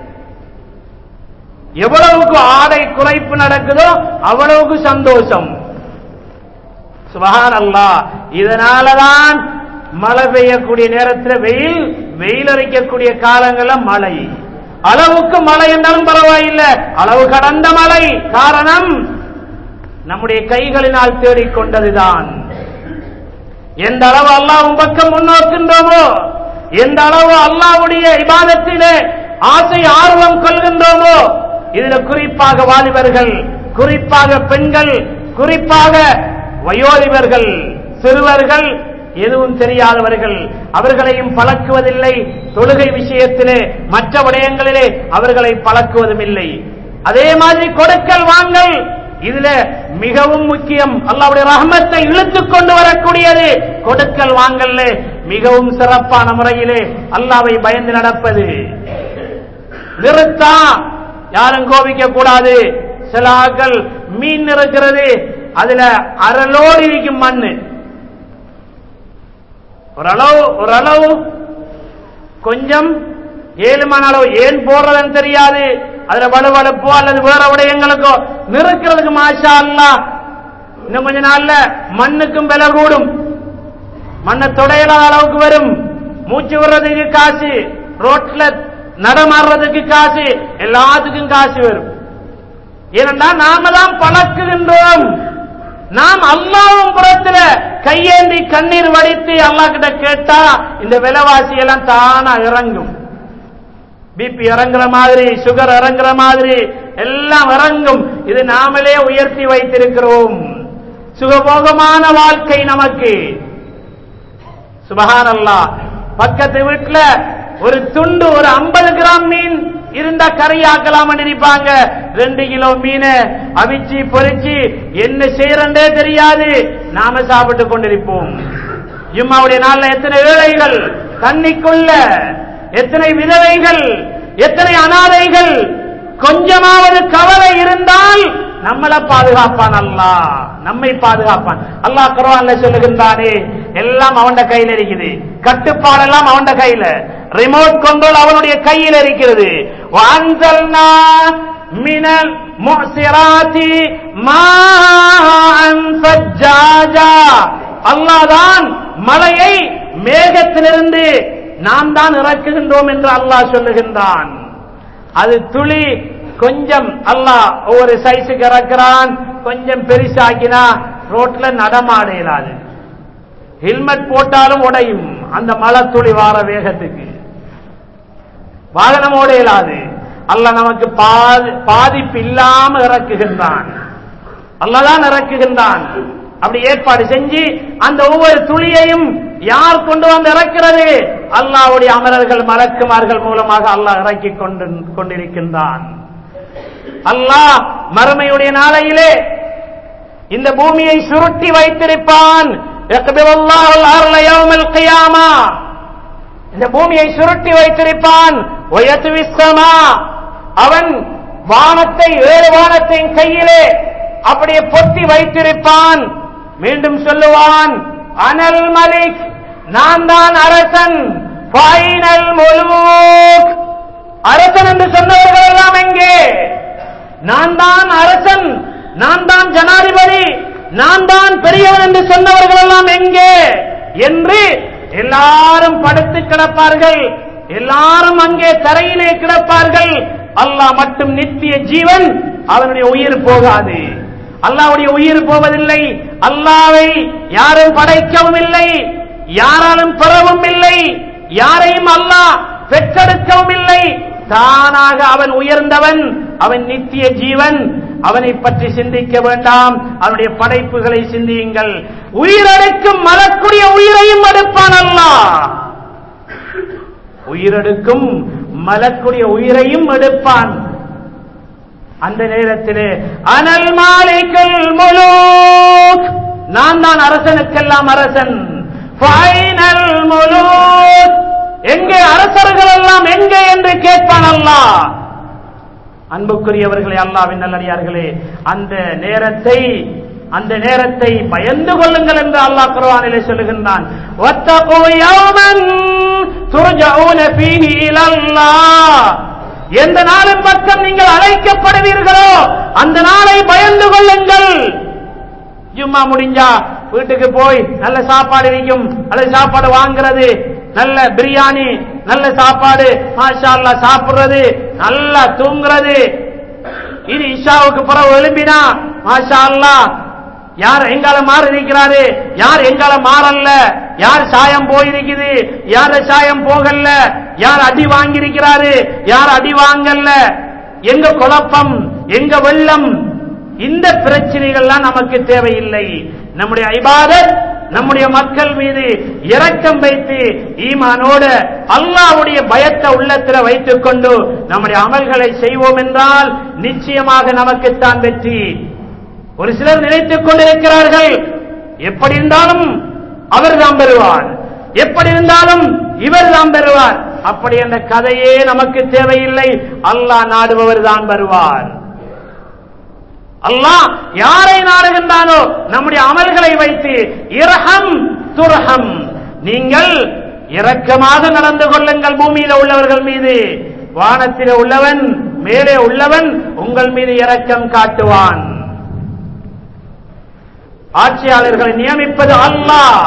எவ்வளவுக்கு ஆடை குறைப்பு நடக்குதோ அவ்வளவுக்கு சந்தோஷம் சுபஹான் அல்லா இதனாலதான் மழை பெய்யக்கூடிய நேரத்தில் வெயில் வெயில் அரைக்கக்கூடிய காலங்கள்ல மழை அளவுக்கு மழை என்றாலும் பரவாயில்லை அளவு கடந்த மழை காரணம் நம்முடைய கைகளினால் தேடிக்கொண்டதுதான் எந்த அளவு அல்லாவும் பக்கம் முன்னோக்கின்றோமோ எந்த அளவு அல்லாவுடைய இபாதத்திலே ஆசை ஆர்வம் கொள்கின்றோமோ இதுல குறிப்பாக வாலிபர்கள் குறிப்பாக பெண்கள் குறிப்பாக வயோதிபர்கள் சிறுவர்கள் எதுவும் தெரியாதவர்கள் அவர்களையும் பழக்குவதில்லை தொழுகை விஷயத்திலே மற்ற விடயங்களிலே அவர்களை பழக்குவதும் இல்லை அதே மாதிரி கொடுக்கல் வாங்கல் இதுல மிகவும் முக்கியம் அல்லாவுடைய ரஹமத்தை இழுத்துக் கொண்டு வரக்கூடியது கொடுக்கல் வாங்கல்ல மிகவும் சிறப்பான முறையிலே அல்லாவை பயந்து நடப்பது நிறுத்தா யாரும் கோபிக்க கூடாது சில ஆட்கள் மீன் இருக்கிறது அதுல அரலோடு இருக்கும் மண்ணு ஓரளவு ஓரளவு கொஞ்சம் ஏழுமான அளவு ஏன் போடுறதுன்னு தெரியாது அதுல வலுவழுப்போ அல்லது வேற விடயங்களுக்கோ நிறுக்கிறதுக்கு மாஷா அல்லா இன்னும் கொஞ்ச நாள்ல மண்ணுக்கும் விலை கூடும் மண்ணை தொடையலாத அளவுக்கு வரும் மூச்சு விடுறதுக்கு காசு ரோட்ல நடமாடுறதுக்கு காசு எல்லாத்துக்கும் காசு வரும் ஏனென்றா நாம தான் பழக்குகின்றோம் நாம் அல்லாவும் புறத்துல கையேந்தி கண்ணீர் வடித்து அல்லா கிட்ட கேட்டா இந்த விலைவாசி எல்லாம் தானா இறங்கும் பிபி இறங்குற மாதிரி சுகர் இறங்குற மாதிரி எல்லாம் இறங்கும் இது நாமளே உயர்த்தி வைத்திருக்கிறோம் சுகபோகமான வாழ்க்கை நமக்கு சுபஹான் அல்லா பக்கத்து வீட்டுல ஒரு துண்டு ஒரு ஐம்பது கிராம் மீன் இருந்தா கரையாக்கலாம் நினைப்பாங்க ரெண்டு கிலோ மீனை அவிச்சு பொறிச்சு என்ன செய்யறே தெரியாது நாம சாப்பிட்டு கொண்டிருப்போம் ஜும்மாவுடைய நாள்ல எத்தனை ஏழைகள் தண்ணிக்குள்ள எத்தனை விதவைகள் எத்தனை அனாதைகள் கொஞ்சமாவது கவலை இருந்தால் நம்மளை பாதுகாப்பான் அல்லா நம்மை பாதுகாப்பான் அல்லாஹ் குர்ஆன்ல சொல்லுகின்றானே எல்லாம் அவன் கையில் இருக்குது கட்டுப்பாடெல்லாம் அவன் கையில ரிமோட் கண்ட்ரோல் அவனுடைய கையில் இருக்கிறது வான்சல்னா மினல் முசிராத்தி மாஅன் ஃபஜ்ஜாஜா அல்லாஹ் தான் மலையை மேகத்திலிருந்து நாம் தான் இறக்குகின்றோம் என்று அல்லாஹ் சொல்லுகின்றான் அது துளி கொஞ்சம் அல்லாஹ் ஒவ்வொரு சைஸுக்கு இறக்குறான் கொஞ்சம் பெருசாக்கினா ரோட்ல நடமாட இயலாது ஹெல்மெட் போட்டாலும் உடையும் அந்த மழை துளி வார வேகத்துக்கு வாகனம் ஓட இயலாது அல்ல நமக்கு பாதிப்பு இல்லாம இறக்குகின்றான் அல்லதான் இறக்குகின்றான் அப்படி ஏற்பாடு செஞ்சு அந்த ஒவ்வொரு துளியையும் யார் கொண்டு வந்து இறக்கிறது அல்லாவுடைய அமரர்கள் மலக்குமார்கள் மூலமாக அல்லாஹ் இறக்கி கொண்டு கொண்டிருக்கின்றான் அல்லாஹ் மறுமையுடைய நாளையிலே இந்த பூமியை சுருட்டி வைத்திருப்பான் இந்த பூமியை சுருட்டி வைத்திருப்பான் அவன் வானத்தை ஏழு வானத்தின் கையிலே அப்படியே பொத்தி வைத்திருப்பான் மீண்டும் சொல்லுவான் அனல் மலிக் நான் தான் அரசன் ஃபைனல் முழுக் அரசன் என்று சொன்னவர்கள் எல்லாம் எங்கே நான் தான் அரசன் நான் தான் ஜனாதிபதி நான் தான் பெரியவன் என்று சொன்னவர்கள் எல்லாம் எங்கே என்று எல்லாரும் படுத்து கிடப்பார்கள் எல்லாரும் அங்கே தரையிலே கிடப்பார்கள் அல்லாஹ் மட்டும் நித்திய ஜீவன் அவனுடைய உயிர் போகாது அல்லாவுடைய உயிர் போவதில்லை அல்லாவை யாரும் படைக்கவும் இல்லை யாராலும் பெறவும் இல்லை யாரையும் அல்லாஹ் பெற்றெடுக்கவும் இல்லை தானாக அவன் உயர்ந்தவன் அவன் நித்திய ஜீவன் அவனை பற்றி சிந்திக்க வேண்டாம் அவனுடைய படைப்புகளை சிந்தியுங்கள் உயிரெடுக்கும் மலக்குடைய உயிரையும் எடுப்பான் அல்லாஹ் உயிரெடுக்கும் மலக்குடைய உயிரையும் எடுப்பான் அந்த நேரத்திலே அனல் மாலைகள் முழு நான் தான் அரசனுக்கெல்லாம் அரசன் ஃபைனல் முழு எங்கே அரசர்கள் எல்லாம் எங்கே என்று கேட்பான் அல்லாஹ் அன்புக்குரியவர்களே அல்லாவின் நல்லடியார்களே அந்த நேரத்தை அந்த நேரத்தை பயந்து கொள்ளுங்கள் என்று அல்லாஹ் குர்ஆனிலே சொல்லுகின்றான் வத்தகு யௌமன் துர்ஜஊன ஃபீஹி இலல்லாஹ் எந்த நாளின் பக்கம் நீங்கள் அழைக்கப்படுவீர்களோ அந்த நாளை பயந்து கொள்ளுங்கள் ஜும்மா முடிஞ்சா வீட்டுக்கு போய் நல்ல சாப்பாடு இருக்கும் அல்லது சாப்பாடு வாங்குறது நல்ல பிரியாணி நல்ல சாப்பாடு மாஷா அல்லாஹ் சாப்பிடுறது நல்லா தூங்குறது இது இஷாவுக்கு பிறகு எழும்பினா மாஷா அல்லாஹ் யார் எங்கால மாறி இருக்கிறாரு யார் எங்கால மாறல்ல யார் சாயம் போயிருக்குது யார் சாயம் போகல யார் அடி வாங்கியிருக்கிறாரு யார் அடி வாங்கல்ல எங்க குழப்பம் எங்க வெள்ளம் இந்த பிரச்சனைகள்லாம் நமக்கு தேவையில்லை நம்முடைய ஐபாதத் நம்முடைய மக்கள் மீது இரக்கம் வைத்து ஈமானோடு அல்லாஹ்வுடைய பயத்தை உள்ளத்தில் வைத்துக் கொண்டு நம்முடைய அமல்களை செய்வோம் என்றால் நிச்சயமாக நமக்குத்தான் வெற்றி ஒரு சிலர் நினைத்துக் கொண்டிருக்கிறார்கள் எப்படி இருந்தாலும் அவர் தான் பெறுவார் எப்படி இருந்தாலும் இவர் தான் பெறுவார் அப்படி என்ற கதையே நமக்கு தேவையில்லை அல்லாஹ் நாடுபவர் தான் வருவார் அல்லாஹ் யாரை நாடுகின்றானோ நம்முடைய அமல்களை வைத்து இரஹம் துர்ஹம் நீங்கள் இரக்கமாக நடந்து கொள்ளுங்கள் பூமியில உள்ளவர்கள் மீது வானத்தில உள்ளவன் மேலே உள்ளவன் உங்கள் மீது இரக்கம் காட்டுவான் ஆட்சியாளர்களை நியமிப்பது அல்லாஹ்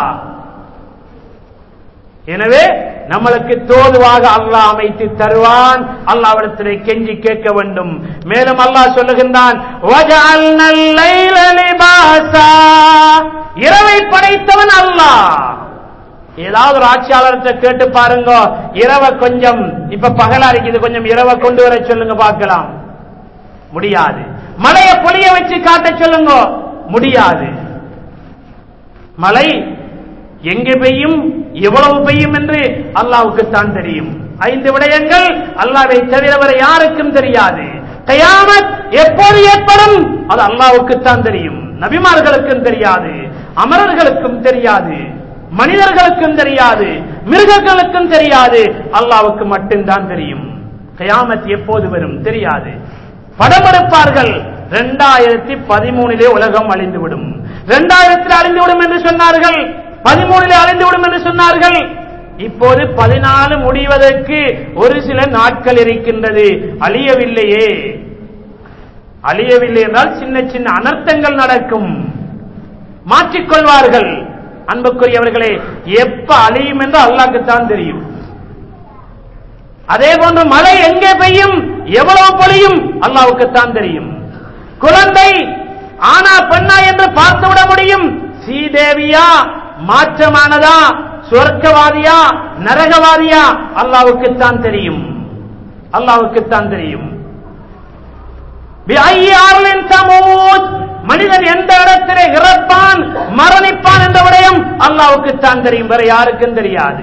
எனவே நம்மளுக்கு தோதுவாக அல்லாஹ் அமைத்து தருவான் அல்லாவிடத்திலே கெஞ்சி கேட்க வேண்டும் மேலும் அல்லாஹ் சொல்லுகின்றான் "வஜஅல்னா அல்லைல லிபாஸா." இரவை படைத்தவன் அல்லாஹ் ஏதாவது ஒரு ஆட்சியாளர்கிட்ட கேட்டு பாருங்க இரவை கொஞ்சம் இப்ப பகலா இருக்குது கொஞ்சம் இரவை கொண்டு வர சொல்லுங்க பார்க்கலாம் முடியாது மழையை பொழிய வச்சு காட்ட சொல்லுங்க முடியாது மழை எங்கே பெய்யும் எவ்வளவு பெய்யும் என்று அல்லாவுக்கு தான் தெரியும் ஐந்து விடயங்கள் அல்லாவை தவிர வேற யாருக்கும் தெரியாது கயாமத் எப்போது ஏற்படும் அது அல்லாவுக்கு தான் தெரியும் நபிமார்களுக்கும் தெரியாது அமரர்களுக்கும் தெரியாது மனிதர்களுக்கும் தெரியாது மிருகங்களுக்கும் தெரியாது அல்லாவுக்கு மட்டும்தான் தெரியும் கயாமத் எப்போது வரும் தெரியாது படமெடுப்பார்கள் இரண்டாயிரத்தி பதிமூணிலே உலகம் அழிந்துவிடும் இரண்டாயிரத்தில் அழிந்துவிடும் என்று சொன்னார்கள் பதிமூணிலே அழிந்துவிடும் என்று சொன்னார்கள் இப்போது பதினாலு முடிவதற்கு ஒரு சில நாட்கள் இருக்கின்றது அழியவில்லையே அழியவில்லை என்றால் சின்ன சின்ன அனர்த்தங்கள் நடக்கும் மாற்றிக்கொள்வார்கள் அன்புக்குரியவர்களே எப்ப அழியும் என்று அல்லாக்குத்தான் தெரியும் அதே போன்று மழை எங்கே பெய்யும் எவ்வளவு பொழியும் அல்லாவுக்குத்தான் தெரியும் குழந்தை ஆனா பெண்ணா என்று பார்த்துவிட முடியும் ஸ்ரீதேவியா மாற்றமானதா சொர்க்கவாதியா நரகவாதியா அல்லாவுக்குத்தான் தெரியும் அல்லாவுக்குத்தான் தெரியும் بأي أرض تموت மனிதன் எந்த இடத்திலே இறப்பான் மரணிப்பான் என்ற விடயம் அல்லாவுக்குத்தான் தெரியும் வேற யாருக்கும் தெரியாது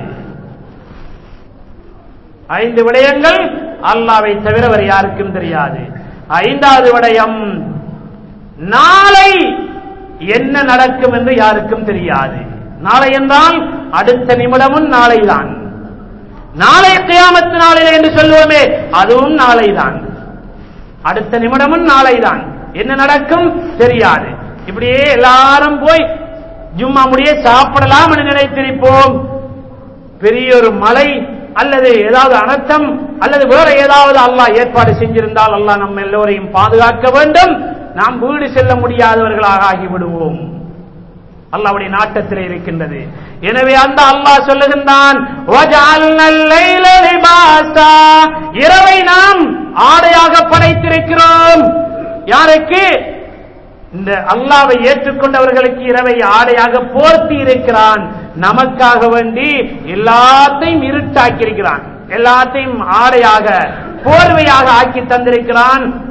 ஐந்து விடயங்கள் அல்லாவை தவிர வேறு யாருக்கும் தெரியாது ஐந்தாவது விடயம் நாளை என்ன நடக்கும் என்று யாருக்கும் தெரியாது நாளை என்றால் அடுத்த நிமிடமும் நாளைதான் நாளை கியாமத்து நாளிலே என்று சொல்லுவோமே அதுவும் நாளைதான் அடுத்த நிமிடமும் நாளைதான் என்ன நடக்கும் தெரியாது இப்படியே எல்லாரும் போய் ஜும்மா முடிய சாப்பிடலாம் என்று நினைத்திருப்போம் பெரிய ஒரு மலை அல்லது ஏதாவது அனர்த்தம் அல்லது வேற ஏதாவது அல்லாஹ் ஏற்பாடு செஞ்சிருந்தால் அல்லாஹ் நம்ம எல்லோரையும் பாதுகாக்க வேண்டும் நாம் வீடு செல்ல முடியாதவர்களாக ஆகிவிடுவோம் அல்லாவுடைய நாட்டத்தில் இருக்கின்றது எனவே அந்த அல்லாஹ் சொல்லுகின்றான் "வஜஅல்னல் லைல லிபாஸா." இரவை நாம் ஆடையாக படைத்திருக்கிறோம் யாருக்கு இந்த அல்லாவை ஏற்றுக்கொண்டவர்களுக்கு இரவை ஆடையாக போர்த்தி இருக்கிறான் நமக்காக வேண்டி எல்லாத்தையும் இருட்டாக்கி இருக்கிறான் எல்லாத்தையும் ஆடையாக போர்வையாக ஆக்கி தந்திருக்கிறான்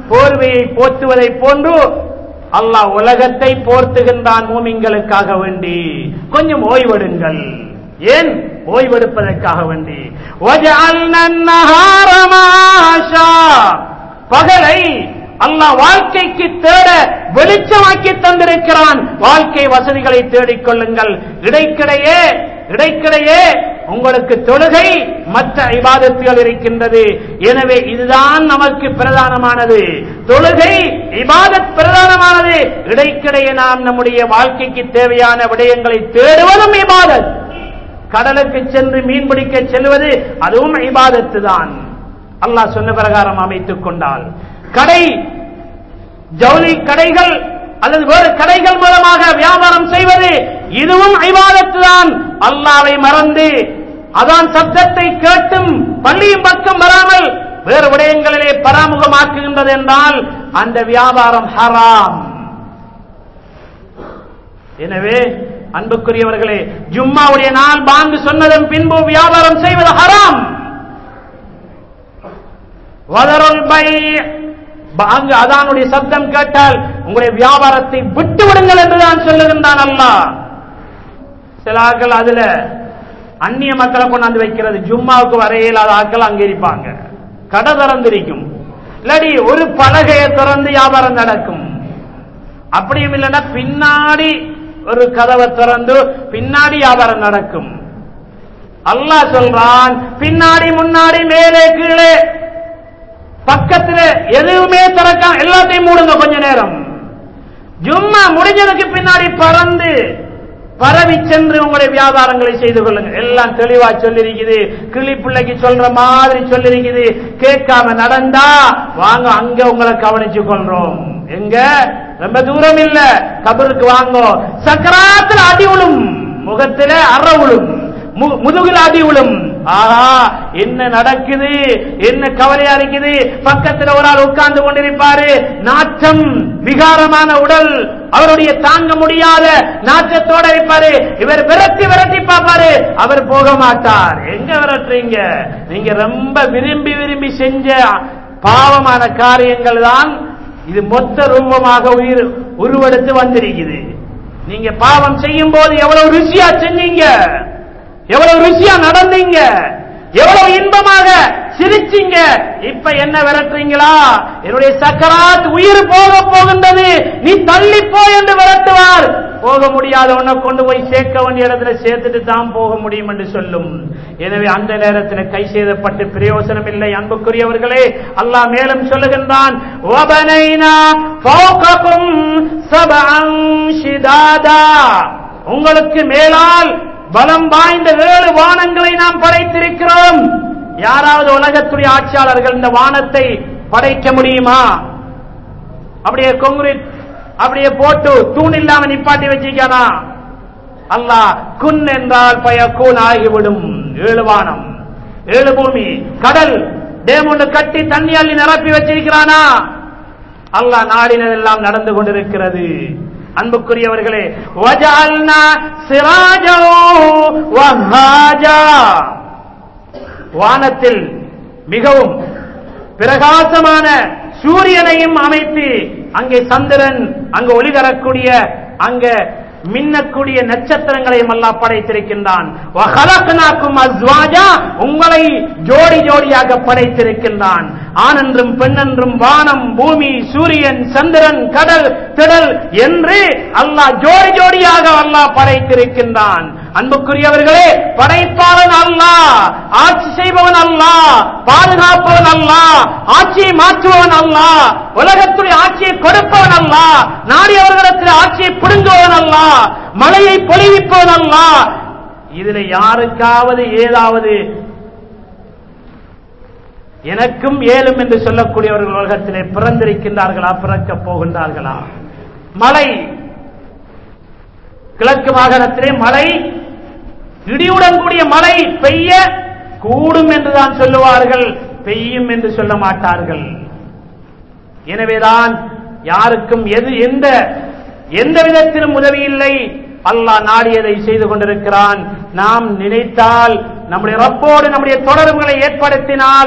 போர்வையை போத்துவதை போன்று அல்லாஹ் உலகத்தை போர்த்துகின்றான் மூமிங்களுக்காக வேண்டி கொஞ்சம் ஓய்வெடுங்கள் ஏன் ஓய்வெடுப்பதற்காக வேண்டி وَجَعَلْنَا النَّهَارَ مَعَاشًا பகலை அல்லாஹ் வாழ்க்கைக்கு தேட வெளிச்சமாக்கி தந்திருக்கிறான் வாழ்க்கை வசதிகளை தேடிக் கொள்ளுங்கள் இடைக்கிடையே இடைக்கிடையே உங்களுக்கு தொழுகை மற்ற இபாதத்துகள் இருக்கின்றது எனவே இதுதான் நமக்கு பிரதானமானது தொழுகை இபாதத் பிரதானமானது இடைக்கிடையே நாம் நம்முடைய வாழ்க்கைக்கு தேவையான விடயங்களை தேடுவதும் இபாதத் கடலுக்கு சென்று மீன் பிடிக்க செல்வது அதுவும் இபாதத்து தான் அல்லாஹ் சொன்ன பிரகாரம் அமைத்துக் கொண்டால் கடை ஜவுளி கடைகள் அல்லது வேறு கடைகள் மூலமாக வியாபாரம் செய்வது இதுவும் ஐவாதத்து தான் அல்லாவை மறந்து அதான் சப்தத்தை கேட்டும் பள்ளியும் பக்கம் வராமல் வேறு விடயங்களிலே பராமுகமாக்குகின்றது என்றால் அந்த வியாபாரம் ஹராம் எனவே அன்புக்குரியவர்களே ஜும்மாவுடைய நாள் பாங்கு சொன்னதன் பின்பு வியாபாரம் செய்வது ஹராம் வதருள் பை அங்கு அதானுடைய சப்தம் கேட்டால் உங்களுடைய வியாபாரத்தை விட்டு விடுங்கள் என்றுதான் சொல்லுகின்றான் அல்லாஹ் சில ஆட்கள் அதுல அந்நிய மக்களை கொண்டாந்து வைக்கிறது ஜும்மாவுக்கு வர இயலாத ஆட்கள் அங்க இருப்பாங்க கடை திறந்திருக்கும் இல்லாடி ஒரு பலகையை திறந்து வியாபாரம் நடக்கும் அப்படியும் இல்லைன்னா பின்னாடி ஒரு கதவை திறந்து பின்னாடி வியாபாரம் நடக்கும் அல்லாஹ் சொல்றான் பின்னாடி முன்னாடி மேலே கீழே பக்கத்துல எதுவுமே திறக்க எல்லாத்தையும் மூடுங்க கொஞ்ச நேரம் ஜும்மா முடிஞ்சதுக்கு பின்னாடி பறந்து பரவி சென்று உங்களுடைய வியாபாரங்களை செய்து கொள்ளுங்க எல்லாம் தெளிவா சொல்லிருக்குது கிளி பிள்ளைக்கு சொல்ற மாதிரி சொல்லிருக்குது கேட்காம நடந்தா வாங்க அங்க உங்களை கவனிச்சு கொள்றோம் எங்க ரொம்ப தூரம் இல்ல கபருக்கு வாங்கோ சக்கராத்துல அடி விழும் முகத்துல அற விழும் மு- முதுகுல அடி விழும் ஆஹா என்ன நடக்குது என்ன கவலையா இருக்குது பக்கத்துல ஒரு ஆள் உட்கார்ந்து கொண்டிருப்பாரு நாற்றம் விகாரமான உடல் அவருடைய தாங்க முடியாத நாற்றத்தோட இருப்பாரு இவர் விரட்டி விரட்டி பார்ப்பாரு அவர் போக மாட்டார் எங்க விரட்டுறீங்க நீங்க ரொம்ப விரும்பி விரும்பி செஞ்ச பாவமான காரியங்கள் தான் இது மொத்த ரூபமாக உயிர் உருவெடுத்து வந்திருக்குது நீங்க பாவம் செய்யும் போது எவ்வளவு ருசியா செஞ்சீங்க எவ்வளவு ருசியா நடந்தீங்க எவ்வளவு இன்பமாக சிரிச்சீங்க இப்ப என்ன விரட்டுறீங்களா என்னுடைய சக்கராத் உயிர் போக போகின்றது நீ தள்ளி போ என்று விரட்டுவார் போக முடியாத உன்னை கொண்டு போய் சேர்க்க வேண்டிய இடத்துல சேர்த்துட்டு தான் போக முடியும் என்று சொல்லும் எனவே அந்த நேரத்தில் கை செய்தப்பட்டு பிரயோசனம் இல்லை அன்புக்குரியவர்களே அல்லாஹ் மேலும் சொல்லுகின்றான் "வபனைனா ஃபௌககும் சபஅன் ஷிதாதா." உங்களுக்கு மேலால் பலம் வாய்ந்த ஏழு வானங்களை நாம் படைத்திருக்கிறோம் யாராவது உலகத்துடைய ஆட்சியாளர்கள் இந்த வானத்தை படைக்க முடியுமா அப்படியே கொங்குரிட் அப்படியே போட்டு தூண் இல்லாம நிப்பாட்டி வச்சிருக்கானா அல்லாஹ் குன் என்றால் பயக்கூன் ஆகிவிடும் ஏழு வானம் ஏழு பூமி கடல் டேம் ஒன்று கட்டி தண்ணி அள்ளி நிரப்பி வச்சிருக்கிறானா அல்லாஹ் நாடினதெல்லாம் நடந்து கொண்டிருக்கிறது அன்புக்குரியவர்களே வஜால்னா சிராஜோ வஹாஜா வானத்தில் மிகவும் பிரகாசமான சூரியனையும் அமைத்து அங்கே சந்திரன் அங்கு ஒளி தரக்கூடிய அங்க மின்னக்கூடிய நட்சத்திரங்களையும் அல்லாஹ் படைத்திருக்கின்றான் வஹலக்னாக்கும் அஸ்வாஜா உங்களை ஜோடி ஜோடியாக படைத்திருக்கின்றான் ஆண் என்றும் பெண் என்றும் வானம் பூமி சூரியன் சந்திரன் கடல் திடல் என்று அல்லாஹ் ஜோடி ஜோடியாக அல்லாஹ் படைத்திருக்கின்றான் அன்புக்குரியவர்களே படைப்பாளன் அல்லாஹ் ஆட்சி செய்பவன் அல்லாஹ் பாதுகாப்பவன் அல்லாஹ் ஆட்சியை மாற்றுபவன் அல்லாஹ் உலகத்துடைய ஆட்சியை கொடுப்பவன் அல்லாஹ் நாடியவர்களிடத்தில் ஆட்சியை பிடுங்குவவன் அல்லாஹ் மழையை பொழிவிப்பவன் அல்லாஹ் இதுல யாருக்காவது ஏதாவது எனக்கும் ஏலும் என்று சொல்லக்கூடியவர்கள் உலகத்திலே பிறந்திருக்கின்றார்களா பிறக்கப் போகின்றார்களா மழை கிழக்கு மாகாணத்திலே மழை இடியுடன் கூடிய மழை பெய்ய கூடும் என்றுதான் சொல்லுவார்கள் பெய்யும் என்று சொல்ல மாட்டார்கள் எனவேதான் யாருக்கும் எது எந்த எந்த விதத்திலும் உதவி இல்லை அல்லாஹ் நாடியதை செய்து கொண்டிருக்கிறான் நாம் நினைத்தால் நம்முடைய ரப்போடு நம்முடைய தொடர்புகளை ஏற்படுத்தினால்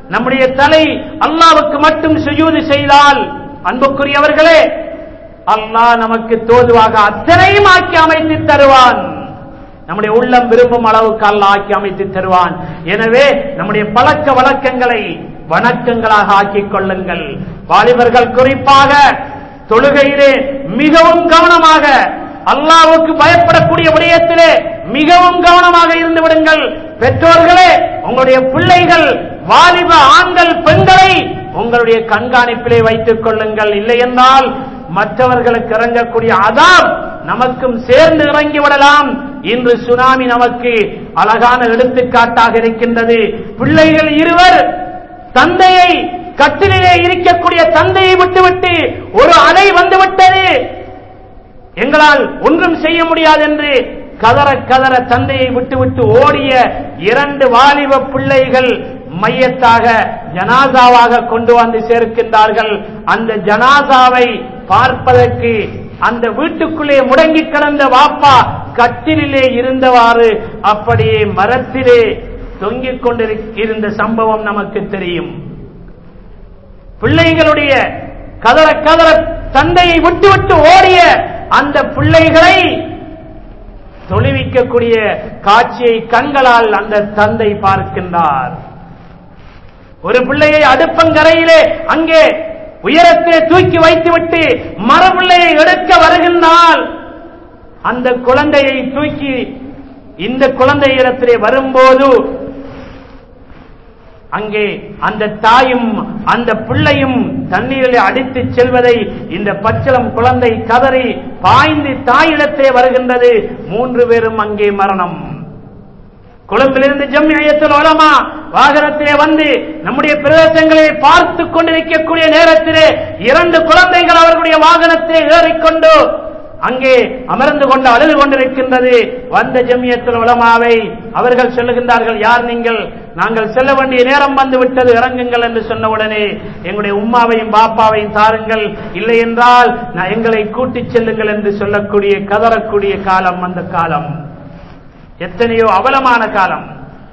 நம்முடைய தலை அல்லாவுக்கு மட்டும் சுஜூது செய்தால் அன்புக்குரியவர்களே அல்லாஹ் நமக்கு தோதுவாக அத்தனையும் ஆக்கி அமைத்து தருவான் நம்முடைய உள்ளம் விரும்பும் அளவுக்கு அல்லாஹ் ஆக்கி அமைத்து தருவான் எனவே நம்முடைய பழக்க வழக்கங்களை வணக்கங்களாக ஆக்கிக் கொள்ளுங்கள் வாலிபர்கள் குறிப்பாக தொழுகையிலே மிகவும் கவனமாக அல்லாவுக்கு பயப்படக்கூடிய விடயத்திலே மிகவும் கவனமாக இருந்து விடுங்கள் பெற்றோர்களே உங்களுடைய பிள்ளைகள் வாலிப ஆண்கள் பெண்களை உங்களுடைய கண்காணிப்பிலே வைத்துக் கொள்ளுங்கள் இல்லை என்றால் மற்றவர்களுக்கு இறங்கக்கூடிய அதாம் நமக்கும் சேர்ந்து இறங்கி விடலாம் இன்று சுனாமி நமக்கு அழகான எடுத்துக்காட்டாக இருக்கின்றது பிள்ளைகள் இருவர் தந்தையை கட்டிலே இருக்கக்கூடிய தந்தையை விட்டுவிட்டு ஒரு அலை வந்துவிட்டது எங்களால் ஒன்றும் செய்ய முடியாது என்று கதற கதற தந்தையை விட்டுவிட்டு ஓடிய இரண்டு வாலிப பிள்ளைகள் மையத்தாக ஜனாசாவாக கொண்டு வந்து சேர்க்கின்றார்கள் அந்த ஜனாசாவை பார்ப்பதற்கு அந்த வீட்டுக்குள்ளே முடங்கி கிடந்த வாப்பா கட்டிலே இருந்தவாறு அப்படியே மரத்திலே தொங்கிக் கொண்டிருந்த சம்பவம் நமக்கு தெரியும் பிள்ளைகளுடைய கதற கதற தந்தையை விட்டுவிட்டு ஓடிய அந்த பிள்ளைகளை தொழுவிக்கக்கூடிய காட்சியை கண்களால் அந்த தந்தை பார்க்கின்றார் ஒரு பிள்ளையை அடுப்பங்கரையிலே அங்கே உயரத்திலே தூக்கி வைத்துவிட்டு மரபிள்ளையை எடுக்க வருகின்றால் அந்த குழந்தையை தூக்கி இந்த குழந்தை இடத்திலே வரும்போது அங்கே அந்த தாயும் அந்த பிள்ளையும் தண்ணீரில் அடித்து செல்வதை இந்த பச்சளம் குழந்தை கதறி பாய்ந்து தாயிடத்தே வருகின்றது மூன்று பேரும் அங்கே மரணம் கொழும்பிலிருந்து ஜம்மியத்தில் உலமா வாகனத்திலே வந்து நம்முடைய பிரதேசங்களை பார்த்து கொண்டிருக்கக்கூடிய நேரத்திலே இரண்டு குழந்தைகள் அவர்களுடைய வாகனத்தை ஏறிக்கொண்டு அங்கே அமர்ந்து கொண்டு அழுது கொண்டிருக்கின்றது வந்த ஜமியத்தில் உலமாவை அவர்கள் சொல்லுகின்றார்கள் யார் நீங்கள் நாங்கள் செல்ல வேண்டிய நேரம் வந்து விட்டது இறங்குங்கள் என்று சொன்ன உடனே எங்களுடைய உம்மாவையும் பாப்பாவையும் தாருங்கள் இல்லை என்றால் நான் எங்களை கூட்டிச் செல்லுங்கள் என்று சொல்லக்கூடிய கதறக்கூடிய காலம் அந்த காலம் எத்தனையோ அவலமான காலம்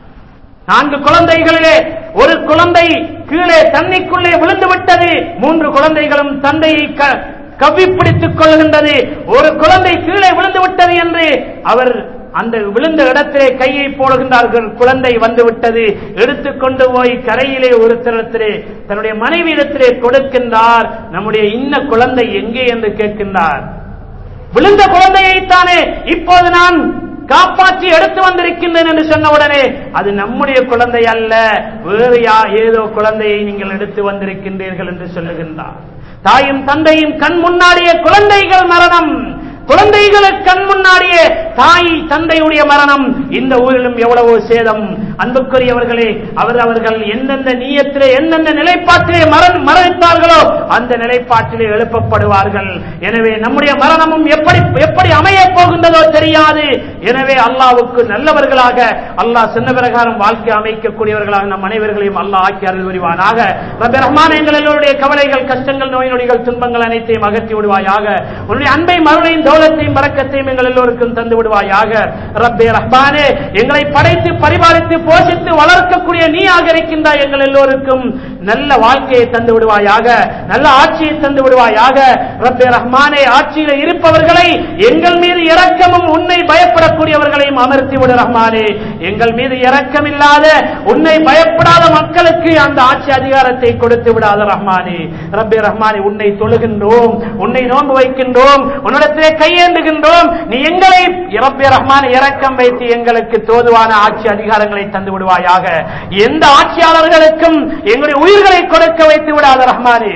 நான்கு குழந்தைகளிலே ஒரு குழந்தை கீழே தண்ணிக்குள்ளே விழுந்து விட்டது மூன்று குழந்தைகளும் தந்தையை கவ்விப்பிடித்துக் கொள்கின்றது ஒரு குழந்தை கீழே விழுந்து விட்டது என்று அவர் அந்த விழுந்த இடத்திலே கையை போடுகின்றார்கள் குழந்தை வந்து விட்டது எடுத்துக்கொண்டு போய் கரையிலே ஒருத்தரத்திலே தன்னுடைய மனைவியிடத்திலே கொடுக்கின்றார் நம்முடைய இன்ன குழந்தை எங்கே என்று கேட்கின்றார் விழுந்த குழந்தையைத்தானே இப்போது நான் காப்பாற்றி எடுத்து வந்திருக்கின்றேன் என்று சொன்ன உடனே அது நம்முடைய குழந்தை அல்ல வேறு யா ஏதோ குழந்தையை நீங்கள் எடுத்து வந்திருக்கின்றீர்கள் என்று சொல்லுகின்றார் தாயும் தந்தையும் கண் முன்னாடியே குழந்தைகள் மரணம் குழந்தைகளுக்கு கண் முன்னாடியே தாய் தந்தையுடைய மரணம் இந்த ஊரிலும் எவ்வளவோ சேதம் அன்புக்குரியவர்களே அவர் அவர்கள் எந்தெந்த நீயத்திலே எந்தெந்த நிலைப்பாட்டிலே மரணித்தார்களோ அந்த நிலைப்பாட்டிலே எழுப்பப்படுவார்கள் எனவே நம்முடைய மரணமும் எப்படி எப்படி அமையப் போகின்றதோ தெரியாது எனவே அல்லாவுக்கு நல்லவர்களாக அல்லாஹ் சின்ன பிரகாரம் வாழ்க்கை அமைக்கக்கூடியவர்களாக நம் அனைவர்களையும் அல்லாஹ் ஆக்கி அருள் புரிவானாக ரப்ப ரஹ்மான் எங்கள் எல்லோருடைய கவலைகள் கஷ்டங்கள் நோய் நொடிகள் துன்பங்கள் அனைத்தையும் அகற்றி விடுவாயாக உன்னுடைய அன்பை மறுமையின் தௌலத்தையும் பறக்கத்தையும் எங்கள் எல்லோருக்கும் தந்து விடுவாயாக ரப்பே ரஹ்மானே எங்களை படைத்து பரிபாலித்து போஷித்து வளர்க்கக்கூடிய நீ ஆக இருக்கின்றாய் எங்கள் எல்லோருக்கும் நல்ல வாழ்க்கையை தந்து விடுவாயாக நல்ல ஆட்சியை தந்து விடுவாயாக ரப்பே ரஹ்மானே ஆட்சியில் இருப்பவர்களை எங்கள் மீது இரக்கமும் உன்னை பயப்படக்கூடியவர்களையும் அமர்த்தி விடு ரஹ்மானே எங்கள் மீது இரக்கம் இல்லாத உன்னை பயப்படாத மக்களுக்கு அந்த ஆட்சி அதிகாரத்தை கொடுத்து விடாத ரஹ்மானே ரப்பே ரஹ்மானே உன்னை தொழுகின்றோம் உன்னை நோன்பு வைக்கின்றோம் உன்னிடத்திலே கையேந்துகின்றோம் நீ எங்களை ரப்பே ரஹ்மான் இரக்கம் வைத்து எங்களுக்கு தோதுவான ஆட்சி அதிகாரங்களை தந்து விடுவாயாக எந்த ஆட்சியாளர்களுக்கும் எங்களுடைய உயிர்களை கொடுக்க வைத்து விடாத ரஹ்மானே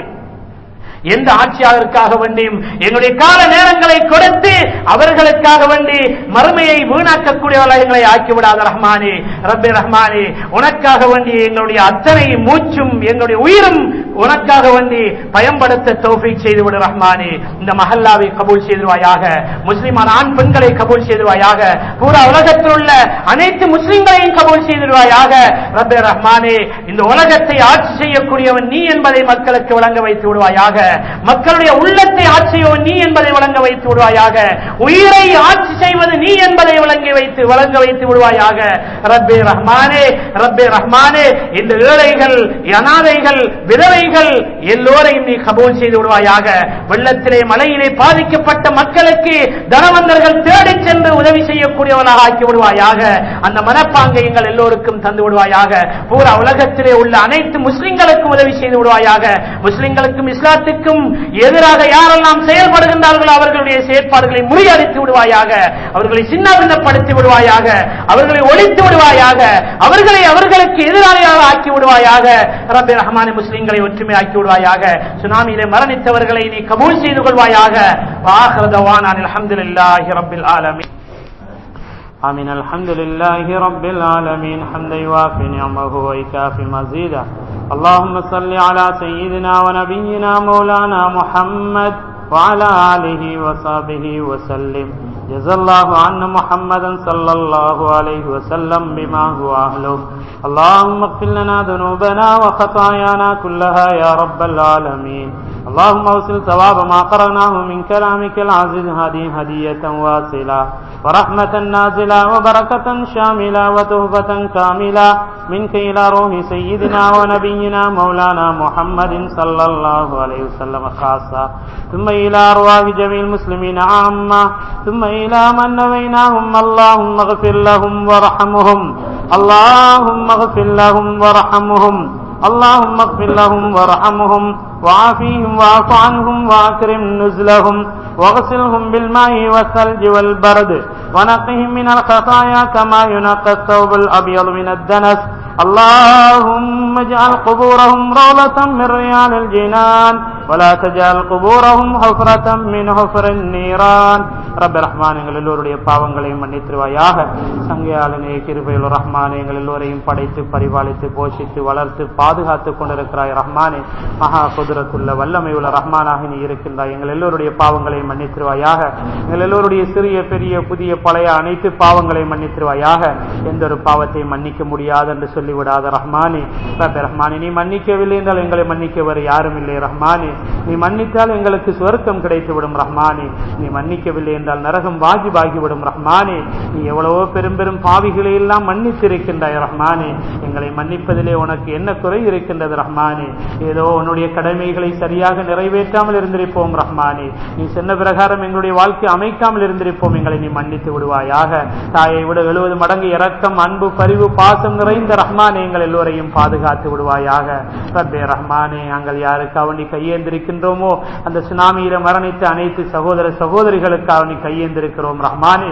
எந்த ஆட்சியாளருக்காக வேண்டியும் எங்களுடைய கால நேரங்களை கொடுத்து அவர்களுக்காக வேண்டி மறுமையை வீணாக்கக்கூடியவர்களை எங்களை ஆக்கிவிடாத ரஹ்மானே ரப்பே ரஹ்மானே உனக்காக வேண்டிய எங்களுடைய அத்தனை மூச்சும் எங்களுடைய உயிரும் உனக்காக வேண்டி பயன்படுத்த தௌஃபீக் செய்து விடு ரஹ்மானே இந்த மஹல்லாவை கபூல் செய்திருவாயாக முஸ்லிமான ஆண் பெண்களை கபூல் செய்திருவாயாக பூரா உலகத்தில் உள்ள அனைத்து முஸ்லிம்களையும் கபூல் செய்திருவாயாக ரப்பே ரஹ்மானே இந்த உலகத்தை ஆட்சி செய்யக்கூடியவன் நீ என்பதை மக்களுக்கு விளங்க வைத்து விடுவாயாக மக்களுடைய உள்ளத்தை ஆட்சி செய்யவன் நீ என்பதை விளங்க வைத்து விடுவாயாக உயிரை ஆட்சி செய்வது நீ என்பதை விளங்கி வைத்து வழங்க வைத்து விடுவாயாக ரப்பே ரஹ்மானே ரப்பே ரஹ்மானே இந்த ஏழைகள் அனாதைகள் விதவைகள் எல்லோரையும் நீ கபூல் செய்து விடுவாயாக வெள்ளத்திலே மழையிலே பாதிக்கப்பட்ட மக்களுக்கு தனவந்தர்கள் தேடிச் சென்று உதவி செய்யக்கூடியவனாக ஆக்கி விடுவாயாக அந்த மனப்பாங்கை எங்கள் எல்லோருக்கும் தந்து விடுவாயாக பூரா உலகத்திலே உள்ள அனைத்து முஸ்லிம்களுக்கும் உதவி செய்து விடுவாயாக முஸ்லிம்களுக்கும் இஸ்லாத்துக்கும் எதிராக யாரெல்லாம் செயல்படுகின்றார்களோ அவர்களுடைய செயற்பாடுகளை முறியடித்து விடுவாயாக அவர்களை சின்னபின்னப்படுத்தி விடுவாயாக அவர்களை ஒழித்து விடுவாயாக அவர்களை அவர்களுக்கு எதிராளியாக ஆக்கி விடுவாயாக ரப்பி ரஹ்மானி முஸ்லிம்களை ஒற்றுமை ஆக்கி விடுவாயாக சுனாமியிலே மரணித்தவர்களை நீ கபூல் செய்து கொள்வாயாக வாஹ்ரதவான் அல்ஹம்துலில்லாஹி ரப்பில் ஆலமீன் آمين الحمد لله رب العالمين حمدا يوافي نعمه ويكافي مزيدا اللهم صل على سيدنا ونبينا مولانا محمد وعلى آله وصحبه وسلم جزا الله عنا محمدا صلى الله عليه وسلم بما هو أهله اللهم اغفر لنا ذنوبنا وخطايانا كلها يا رب العالمين اللهم اوصل ثواب ما قرناه من كلامك العزيز هذه هدية واصلة ورحمة نازلة وبركة شاملة وتهفة كاملة منك إلى روح سيدنا ونبينا مولانا محمد صلى الله عليه وسلم خاصة ثم إلى أرواح جميع المسلمين عامة ثم إلى من نويناهم اللهم اغفر لهم وارحمهم اللهم اغفر لهم وارحمهم اللهم اغفر لهم وارحمهم وعافيهم واعف عنهم واكرم نزلهم واغسلهم بالماء والثلج والبرد ونقهم من الخطايا كما ينقى الثوب الابيض من الدنس اللهم اجعل قبورهم روضة من ريال الجنان ولا تجعل قبورهم حفرة من حفر النيران ரப்ப ரஹ்மான் எங்கள் எல்லோருடைய பாவங்களையும் மன்னித்திருவாயாக சங்கையாளனே கிருபையுள்ள ரஹ்மான் எங்கள் எல்லோரையும் படைத்து பரிபாலித்து போஷித்து வளர்த்து பாதுகாத்து கொண்டிருக்கிறாய் ரஹ்மானே மகா குதிரத்துள்ள வல்லமை உள்ள ரஹ்மானாக நீ இருக்கின்றாய் எங்கள் எல்லோருடைய பாவங்களையும் மன்னித்திருவாயாக எங்கள் எல்லோருடைய சிறிய பெரிய புதிய பழைய அனைத்து பாவங்களையும் மன்னித்திருவாயாக எந்த ஒரு பாவத்தையும் மன்னிக்க முடியாது என்று சொல்லிவிடாத ரஹ்மானே ரப்ப ரஹ்மானே நீ மன்னிக்கவில்லை என்றால் எங்களை மன்னிக்க வேறு யாரும் இல்லை ரஹ்மானே நீ மன்னித்தால் எங்களுக்கு சுவர்க்கம் கிடைத்துவிடும் ரஹ்மானே நீ மன்னிக்கவில்லை என்றால் நரகம் வாஜிபாகிவிடும் ரஹ்மானே நீ எவ்வளவோ பெரும் பெரும் பாவிகளை எல்லாம் மன்னித்திருக்கின்றாய் ரஹ்மானே எங்களை மன்னிப்பதிலே உனக்கு என்ன குறை இருக்கின்றது ரஹ்மானே ஏதோ உன்னுடைய கடமைகளை சரியாக நிறைவேற்றாமல் இருந்திருப்போம் ரஹ்மானே நீ சொன்ன பிரகாரம் எங்களுடைய வாழ்க்கை அமைக்காமல் இருந்திருப்போம் எங்களை நீ மன்னித்து விடுவாயாக தாயை விட எழுபது மடங்கு இரக்கம் அன்பு பரிவு பாசம் நிறைந்த ரஹ்மானே எங்கள் எல்லோரையும் பாதுகாத்து விடுவாயாக ரப்பே ரஹ்மானே நாங்கள் யாருக்காக நீ கையேந்திருக்கின்றோமோ அந்த சுனாமியில மரணித்த அனைத்து சகோதர சகோதரிகளுக்காக நீ கையேந்திருக்கிறோம் ரஹ்மானே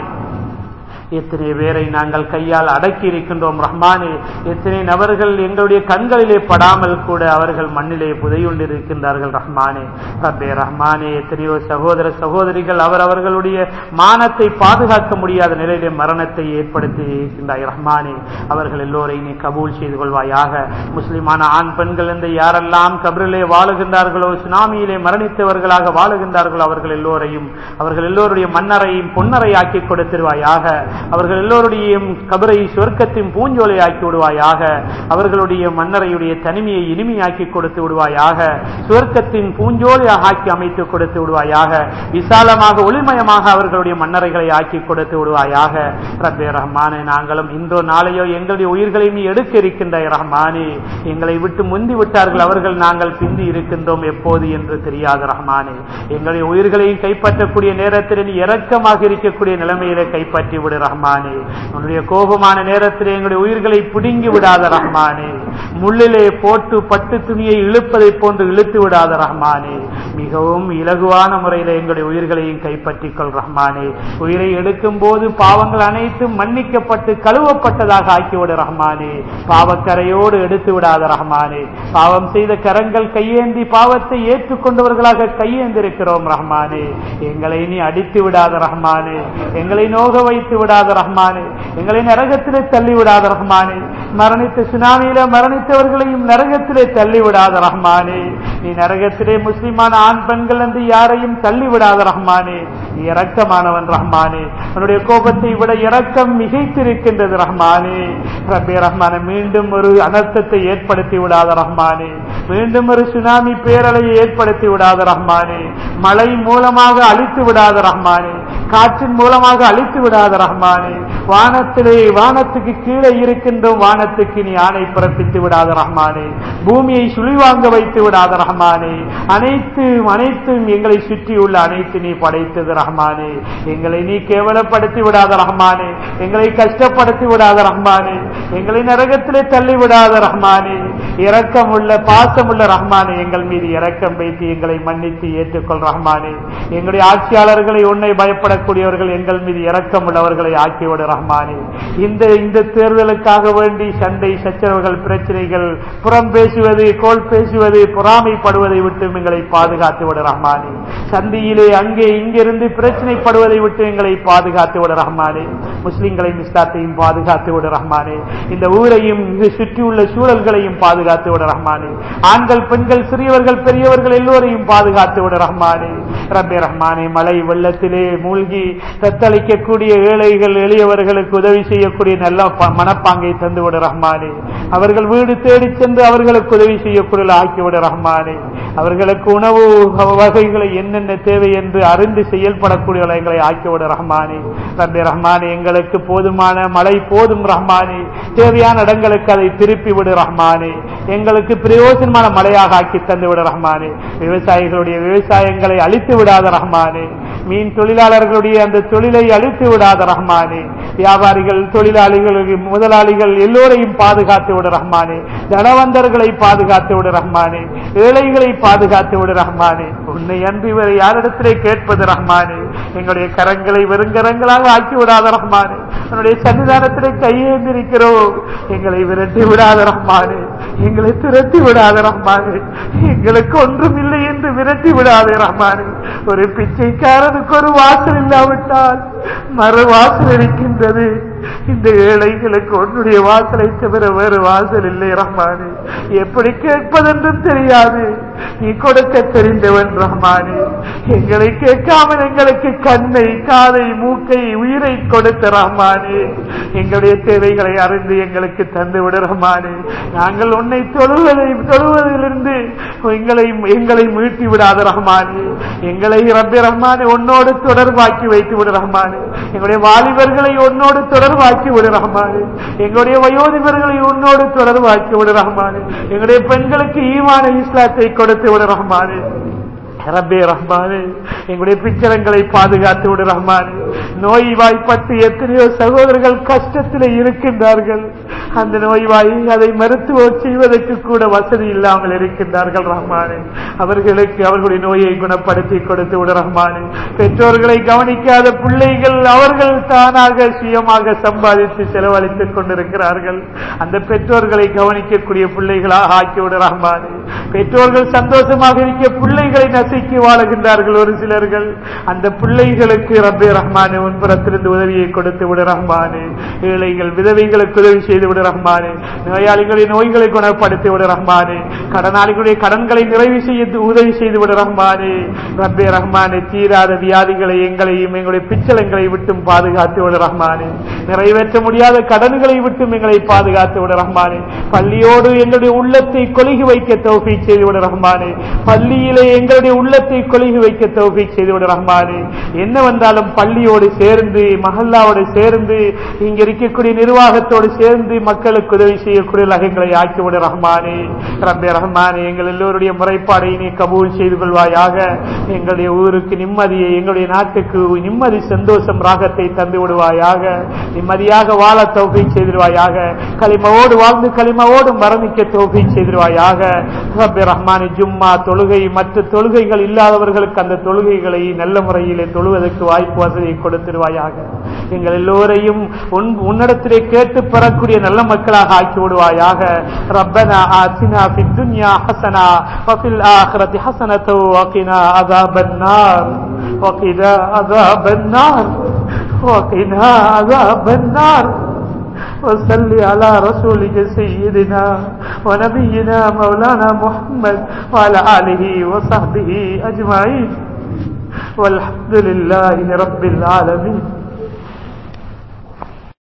எத்தனை பேரை நாங்கள் கையால் அடக்கி இருக்கின்றோம் ரஹ்மானே எத்தனை நபர்கள் எங்களுடைய கண்களிலே படாமல் கூட அவர்கள் மண்ணிலே புதையுண்டிருக்கின்றார்கள் ரஹ்மானே ரப்பே ரஹ்மானே எத்தனையோ சகோதர சகோதரிகள் அவர் அவர்களுடைய மானத்தை பாதுகாக்க முடியாத நிலையிலே மரணத்தை ஏற்படுத்தி இருக்கின்றாய் ரஹ்மானே அவர்கள் எல்லோரையும் நீ கபூல் செய்து கொள்வாயாக முஸ்லிமான ஆண் பெண்கள் என்று யாரெல்லாம் கபரிலே வாழுகின்றார்களோ சுனாமியிலே மரணித்தவர்களாக வாழுகின்றார்களோ அவர்கள் எல்லோரையும் அவர்கள் எல்லோருடைய மன்னரையும் பொன்னரை ஆக்கி கொடுத்திருவாயாக அவர்கள் எல்லோருடைய கபரை சொர்க்கத்தின் பூஞ்சோலை ஆக்கி விடுவாயாக அவர்களுடைய மன்னரையுடைய தனிமையை இனிமையாக்கி கொடுத்து விடுவாயாக சொர்க்கத்தின் பூஞ்சோலை ஆக்கி அமைத்து கொடுத்து விடுவாயாக விசாலமாக ஒளிமயமாக அவர்களுடைய மன்னரைகளை ஆக்கி கொடுத்து விடுவாயாக ரப்பே ரஹ்மானே நாங்களும் இன்றோ நாளையோ எங்களுடைய உயிர்களை நீ எடுக்க இருக்கின்ற ரஹ்மானே எங்களை விட்டு முந்தி விட்டார்கள் அவர்கள் நாங்கள் பிந்தி இருக்கின்றோம் எப்போது என்று தெரியாத ரஹ்மானே எங்களுடைய உயிர்களையும் கைப்பற்றக்கூடிய நேரத்தில் நீ இரக்கமாக இருக்கக்கூடிய நிலைமையில கைப்பற்றி விடு ரஹ்மானே உன்னுடைய கோபமான நேரத்தில் எங்களுடைய உயிர்களை பிடுங்கி விடாத ரஹ்மானே முள்ளிலே போட்டு பட்டு துணியை இழுப்பதை போன்று இழுத்து விடாத ரஹ்மானே மிகவும் இலகுவான முறையில் எங்களுடைய உயிர்களையும் கைப்பற்றிக் கொள் ரஹ்மானே உயிரை எடுக்கும் போது பாவங்கள் அனைத்தும் மன்னிக்கப்பட்டு கழுவப்பட்டதாக ஆக்கிவிடு ரஹ்மானே பாவக்கரையோடு எடுத்து விடாத ரஹ்மானே பாவம் செய்த கரங்கள் கையேந்தி பாவத்தை ஏற்றுக்கொண்டவர்களாக கையேந்திருக்கிறோம் ரஹ்மானே எங்களை நீ அடித்து விடாத ரஹ்மானே எங்களை நோக வைத்து விடாத ரஹ்மானே எங்களை நரகத்திலே தள்ளி விடாத ரஹ்மானே மரணித்த சுனாமியில மரணித்தவர்களையும் நரகத்திலே தள்ளிவிடாத ரஹ்மானே நீ நரகத்திலே முஸ்லிமான ஆண் பெண்கள் என்று யாரையும் தள்ளிவிடாத ரஹ்மானே நீ இரக்கமானவன் ரஹ்மானே உன்னுடைய கோபத்தை விட இரக்கம் மிகைத்திருக்கின்றது ரஹ்மானே ரப்பே ரஹ்மானே மீண்டும் ஒரு அனர்த்தத்தை ஏற்படுத்தி விடாத ரஹ்மானே மீண்டும் ஒரு சுனாமி பேரலையை ஏற்படுத்தி விடாத ரஹ்மானே மழை மூலமாக அழித்து விடாத ரஹ்மானே காற்றின் மூலமாக அழித்து விடாத ரஹ்மானே வானத்திலே வானத்துக்கு கீழே இருக்கின்றோம் வானத்துக்கு நீ ஆணை பிறப்பித்து விடாத ரஹ்மானே பூமியை சுழிவாங்க வைத்து விடாத ரஹ்மானே அனைத்தும் அனைத்தும் எங்களை சுற்றியுள்ள அனைத்து நீ படைத்தது ரஹ்மானே எங்களை நீ கேவலப்படுத்தி விடாத ரஹ்மானே எங்களை கஷ்டப்படுத்தி விடாத ரஹ்மானே எங்களை நரகத்திலே தள்ளி விடாத ரஹ்மானே இரக்கம் உள்ள பாசம் உள்ள ரஹ்மானே எங்கள் மீது இரக்கம் வைத்து எங்களை மன்னித்து ஏற்றுக்கொள் ரஹ்மானே எங்களுடைய ஆட்சியாளர்களை உன்னை பயப்படக்கூடியவர்கள் எங்கள் மீது இரக்கம் உள்ளவர்களை ஆக்கிவிடு ரஹ்மானே இந்த இந்த தேர்தலுக்காக வேண்டி சண்டை சச்சரவுகள் பிரச்சனைகள் புறம் பேசுவது கோல் பேசுவது பொறாமைப்படுவதை விட்டு எங்களை பாதுகாத்து விடு ரஹ்மானே சந்தியிலே அங்கே இங்கிருந்து பிரச்சனைப்படுவதை விட்டு எங்களை பாதுகாத்து விடு ரஹ்மானே முஸ்லிம்களையும் இஸ்லாத்தையும் பாதுகாத்து விடு ரஹ்மானே இந்த ஊரையும் இங்கு சுற்றியுள்ள சூழல்களையும் பாதுகாத்து விடு ரஹ்மானே ஆண்கள் பெண்கள் சிறியவர்கள் பெரியவர்கள் எல்லோரையும் பாதுகாத்து விடு ரஹ்மானே ரப்பே ரஹ்மானே மழை வெள்ளத்திலே மூழ்கி தத்தளிக்கக்கூடிய ஏழைகள் எளியவர்களுக்கு உதவி செய்யக்கூடிய நல்ல ப- மனப்பாங்கை தந்து விடு ரஹ்மானே அவர்கள் வீடு தேடி சென்று அவர்களுக்கு உதவி செய்யக்கூடிய ஆக்கிவிடு ரஹ்மானே அவர்களுக்கு உணவு வகைகளை என்னென்ன தேவை என்று அறிந்து செயல்படக்கூடியவர்களை எங்களை ஆக்கிவிடு ரஹ்மானே ரப்பே ரஹ்மானே எங்களுக்கு போதுமான மழை போதும் ரஹ்மானே தேவையான இடங்களுக்கு அதை திருப்பி விடு ரஹ்மானே எங்களுக்கு பிரயோஜனமான மழையாக ஆக்கி தந்து விடு ரஹ்மானே விவசாயிகளுடைய விவசாயங்களை அழித்து விடாத ரஹ்மானே மீன் தொழிலாளர்களுடைய அந்த தொழிலை அழித்து விடாத ரஹ்மானே வியாபாரிகள் தொழிலாளிகள் முதலாளிகள் எல்லோரையும் பாதுகாத்து விடு ரஹ்மானே தனவந்தர்களை பாதுகாத்து விடு ரஹ்மானே ஏழைகளை பாதுகாத்து விடு ரஹ்மானே உன்னை அன்றி வேறு யாரிடத்திலே கேட்பது ரஹ்மானே எங்களுடைய கரங்களை வெறுங்கரங்களாக ஆக்கி விடாத ரஹ்மானே உன்னுடைய சன்னிதானத்திலே கையேந்திருக்கிறோம் எங்களை விரட்டி விடாத ரஹ்மானே எங்களை திரட்டி விடாத ரஹ்மானே எங்களுக்கு ஒன்றும் இல்லை என்று விரட்டி விடாதே ரஹ்மானே ஒரு பிச்சைக்காரனுக்கு ஒரு வாசல் இல்லாவிட்டால் மறு வாசல் இருக்கின்றது இந்த ஏழைகளுக்கு உன்னுடைய வாசலை தவிர வேறு வாசல் இல்லை ரஹ்மானே எப்படி கேட்பதென்றும் தெரியாது நீ கொடுக்க தெரிந்தவன் ரஹ்மானே எங்களை கேட்காமல் எங்களுக்கு கண்ணை காதை மூக்கை உயிரை கொடுத்த ரஹ்மானே எங்களுடைய தேவைகளை அறிந்து எங்களுக்கு தந்து விடு ரஹ்மானே நாங்கள் உன்னை தொழுவதை தொழுவதிலிருந்து எங்களை எங்களை மீட்டி விடாத ரஹ்மானே எங்களை ரப்பி ரஹ்மானே உன்னோடு தொடர்பாக்கி வைத்து விடு ரஹ்மானே எங்களுடைய வாலிபர்களை உன்னோடு தொடர்பாக்கி விடு ரஹ்மானே எங்களுடைய வயோதிபர்களை உன்னோடு தொடர்பாக்கி விடு ரஹ்மானே எங்களுடைய பெண்களுக்கு ஈமான இஸ்லாத்தை கொடுத்து விடு ரஹ்மானே ரப்பே ரஹ்மானே எங்களுடைய பிச்சரங்களை பாதுகாத்து விடு ரஹ்மானே நோய் வாய்ப்பட்டு எத்தனையோ சகோதரர்கள் கஷ்டத்தில் இருக்கின்றார்கள் அந்த நோய் வாய் அதை மருத்துவம் செய்வதற்கு கூட வசதி இல்லாமல் இருக்கின்றார்கள் ரஹ்மானே அவர்களுக்கு அவர்களுடைய நோயை குணப்படுத்தி கொடுத்து விடு ரஹ்மானே பெற்றோர்களை கவனிக்காத பிள்ளைகள் அவர்கள் தானாக சுயமாக சம்பாதித்து செலவழித்துக் கொண்டிருக்கிறார்கள் அந்த பெற்றோர்களை கவனிக்கக்கூடிய பிள்ளைகளாக ஆக்கிவிடு ரஹ்மானே பெற்றோர்கள் சந்தோஷமாக இருக்க பிள்ளைகளை நசுக்கி வாழுகின்றார்கள் ஒரு சிலர்கள் அந்த பிள்ளைகளுக்கு ரப்பே ரஹ்மானே உன்புறத்திலிருந்து உதவியை கொடுத்து விடு ரஹ்மானே ஏழைகள் விதவைகளுக்கு உதவி செய்து விடு ரஹ்மானே நோயாளிகளின் நோய்களை குணப்படுத்தி விடு ரஹ்மானே கடனாளிகளுடைய கடன்களை நிறைவு செய்ய உதவி செய்து விடு ரஹ்மானே ரப்பே ரஹ்மானே தீராத வியாதிகளை எங்களையும் எங்களுடைய பிச்சலங்களை விட்டும் பாதுகாத்து விடு ரஹ்மானே நிறைவேற்ற முடியாத கடன்களை விட்டும் எங்களை பாதுகாத்து விடு ரஹ்மானே பள்ளியோடு எங்களுடைய உள்ளத்தை கொலுகி வைக்க தௌஃபீக் செய்து விடு ரஹ்மானே பள்ளியிலே எங்களுடைய உள்ளத்தை கொலுகி வைக்க தௌஃபீக் செய்து விடு ரஹ்மானே என்ன வந்தாலும் பள்ளியோடு சேர்ந்து மஹல்லாவோடு சேர்ந்து இங்க இருக்கக்கூடிய நிர்வாகத்தோடு சேர்ந்து மக்களுக்கு உதவி செய்யக்கூடிய எங்களை ஆக்கிவிடு ரஹ்மானே ரப்பே ரஹ்மானே எங்கள் எல்லோருடைய முறைப்பாடை நீ கபூல் செய்து கொள்வாயாக எங்களுடைய ஊருக்கு நிம்மதியை எங்களுடைய நாட்டுக்கு நிம்மதி சந்தோஷம் ராகத்தை தந்து விடுவாயாக நிம்மதியாக வாழ தௌஃபீக் செய்திருவாயாக களிமாவோடு வாழ்ந்து களிமாவோடு மரணிக்க தௌஃபீக் செய்திருவாயாக ரப்பே ரஹ்மானே ஜும்மா தொழுகை மற்ற தொழுகைகள் இல்லாதவர்களுக்கு அந்த தொழுகைகளை நல்ல முறையிலே தொழுவதற்கு வாய்ப்பு வசதியை கொடுத்திருவாயாக எங்கள் எல்லோரையும் உன் உன்னிடத்திலே கேட்டு பெறக்கூடிய நல்ல மக்களாக ஆக்கி விடுவாயாக ரப்பனா ஆசினா في الدنيا حسنة وفي الآخرة حسنة وقنا عذاب النار وقنا عذاب النار وقنا عذاب النار وصل على رسولك سيدنا ونبينا مولانا محمد وعلى آله وصحبه أجمعين والحمد لله رب العالمين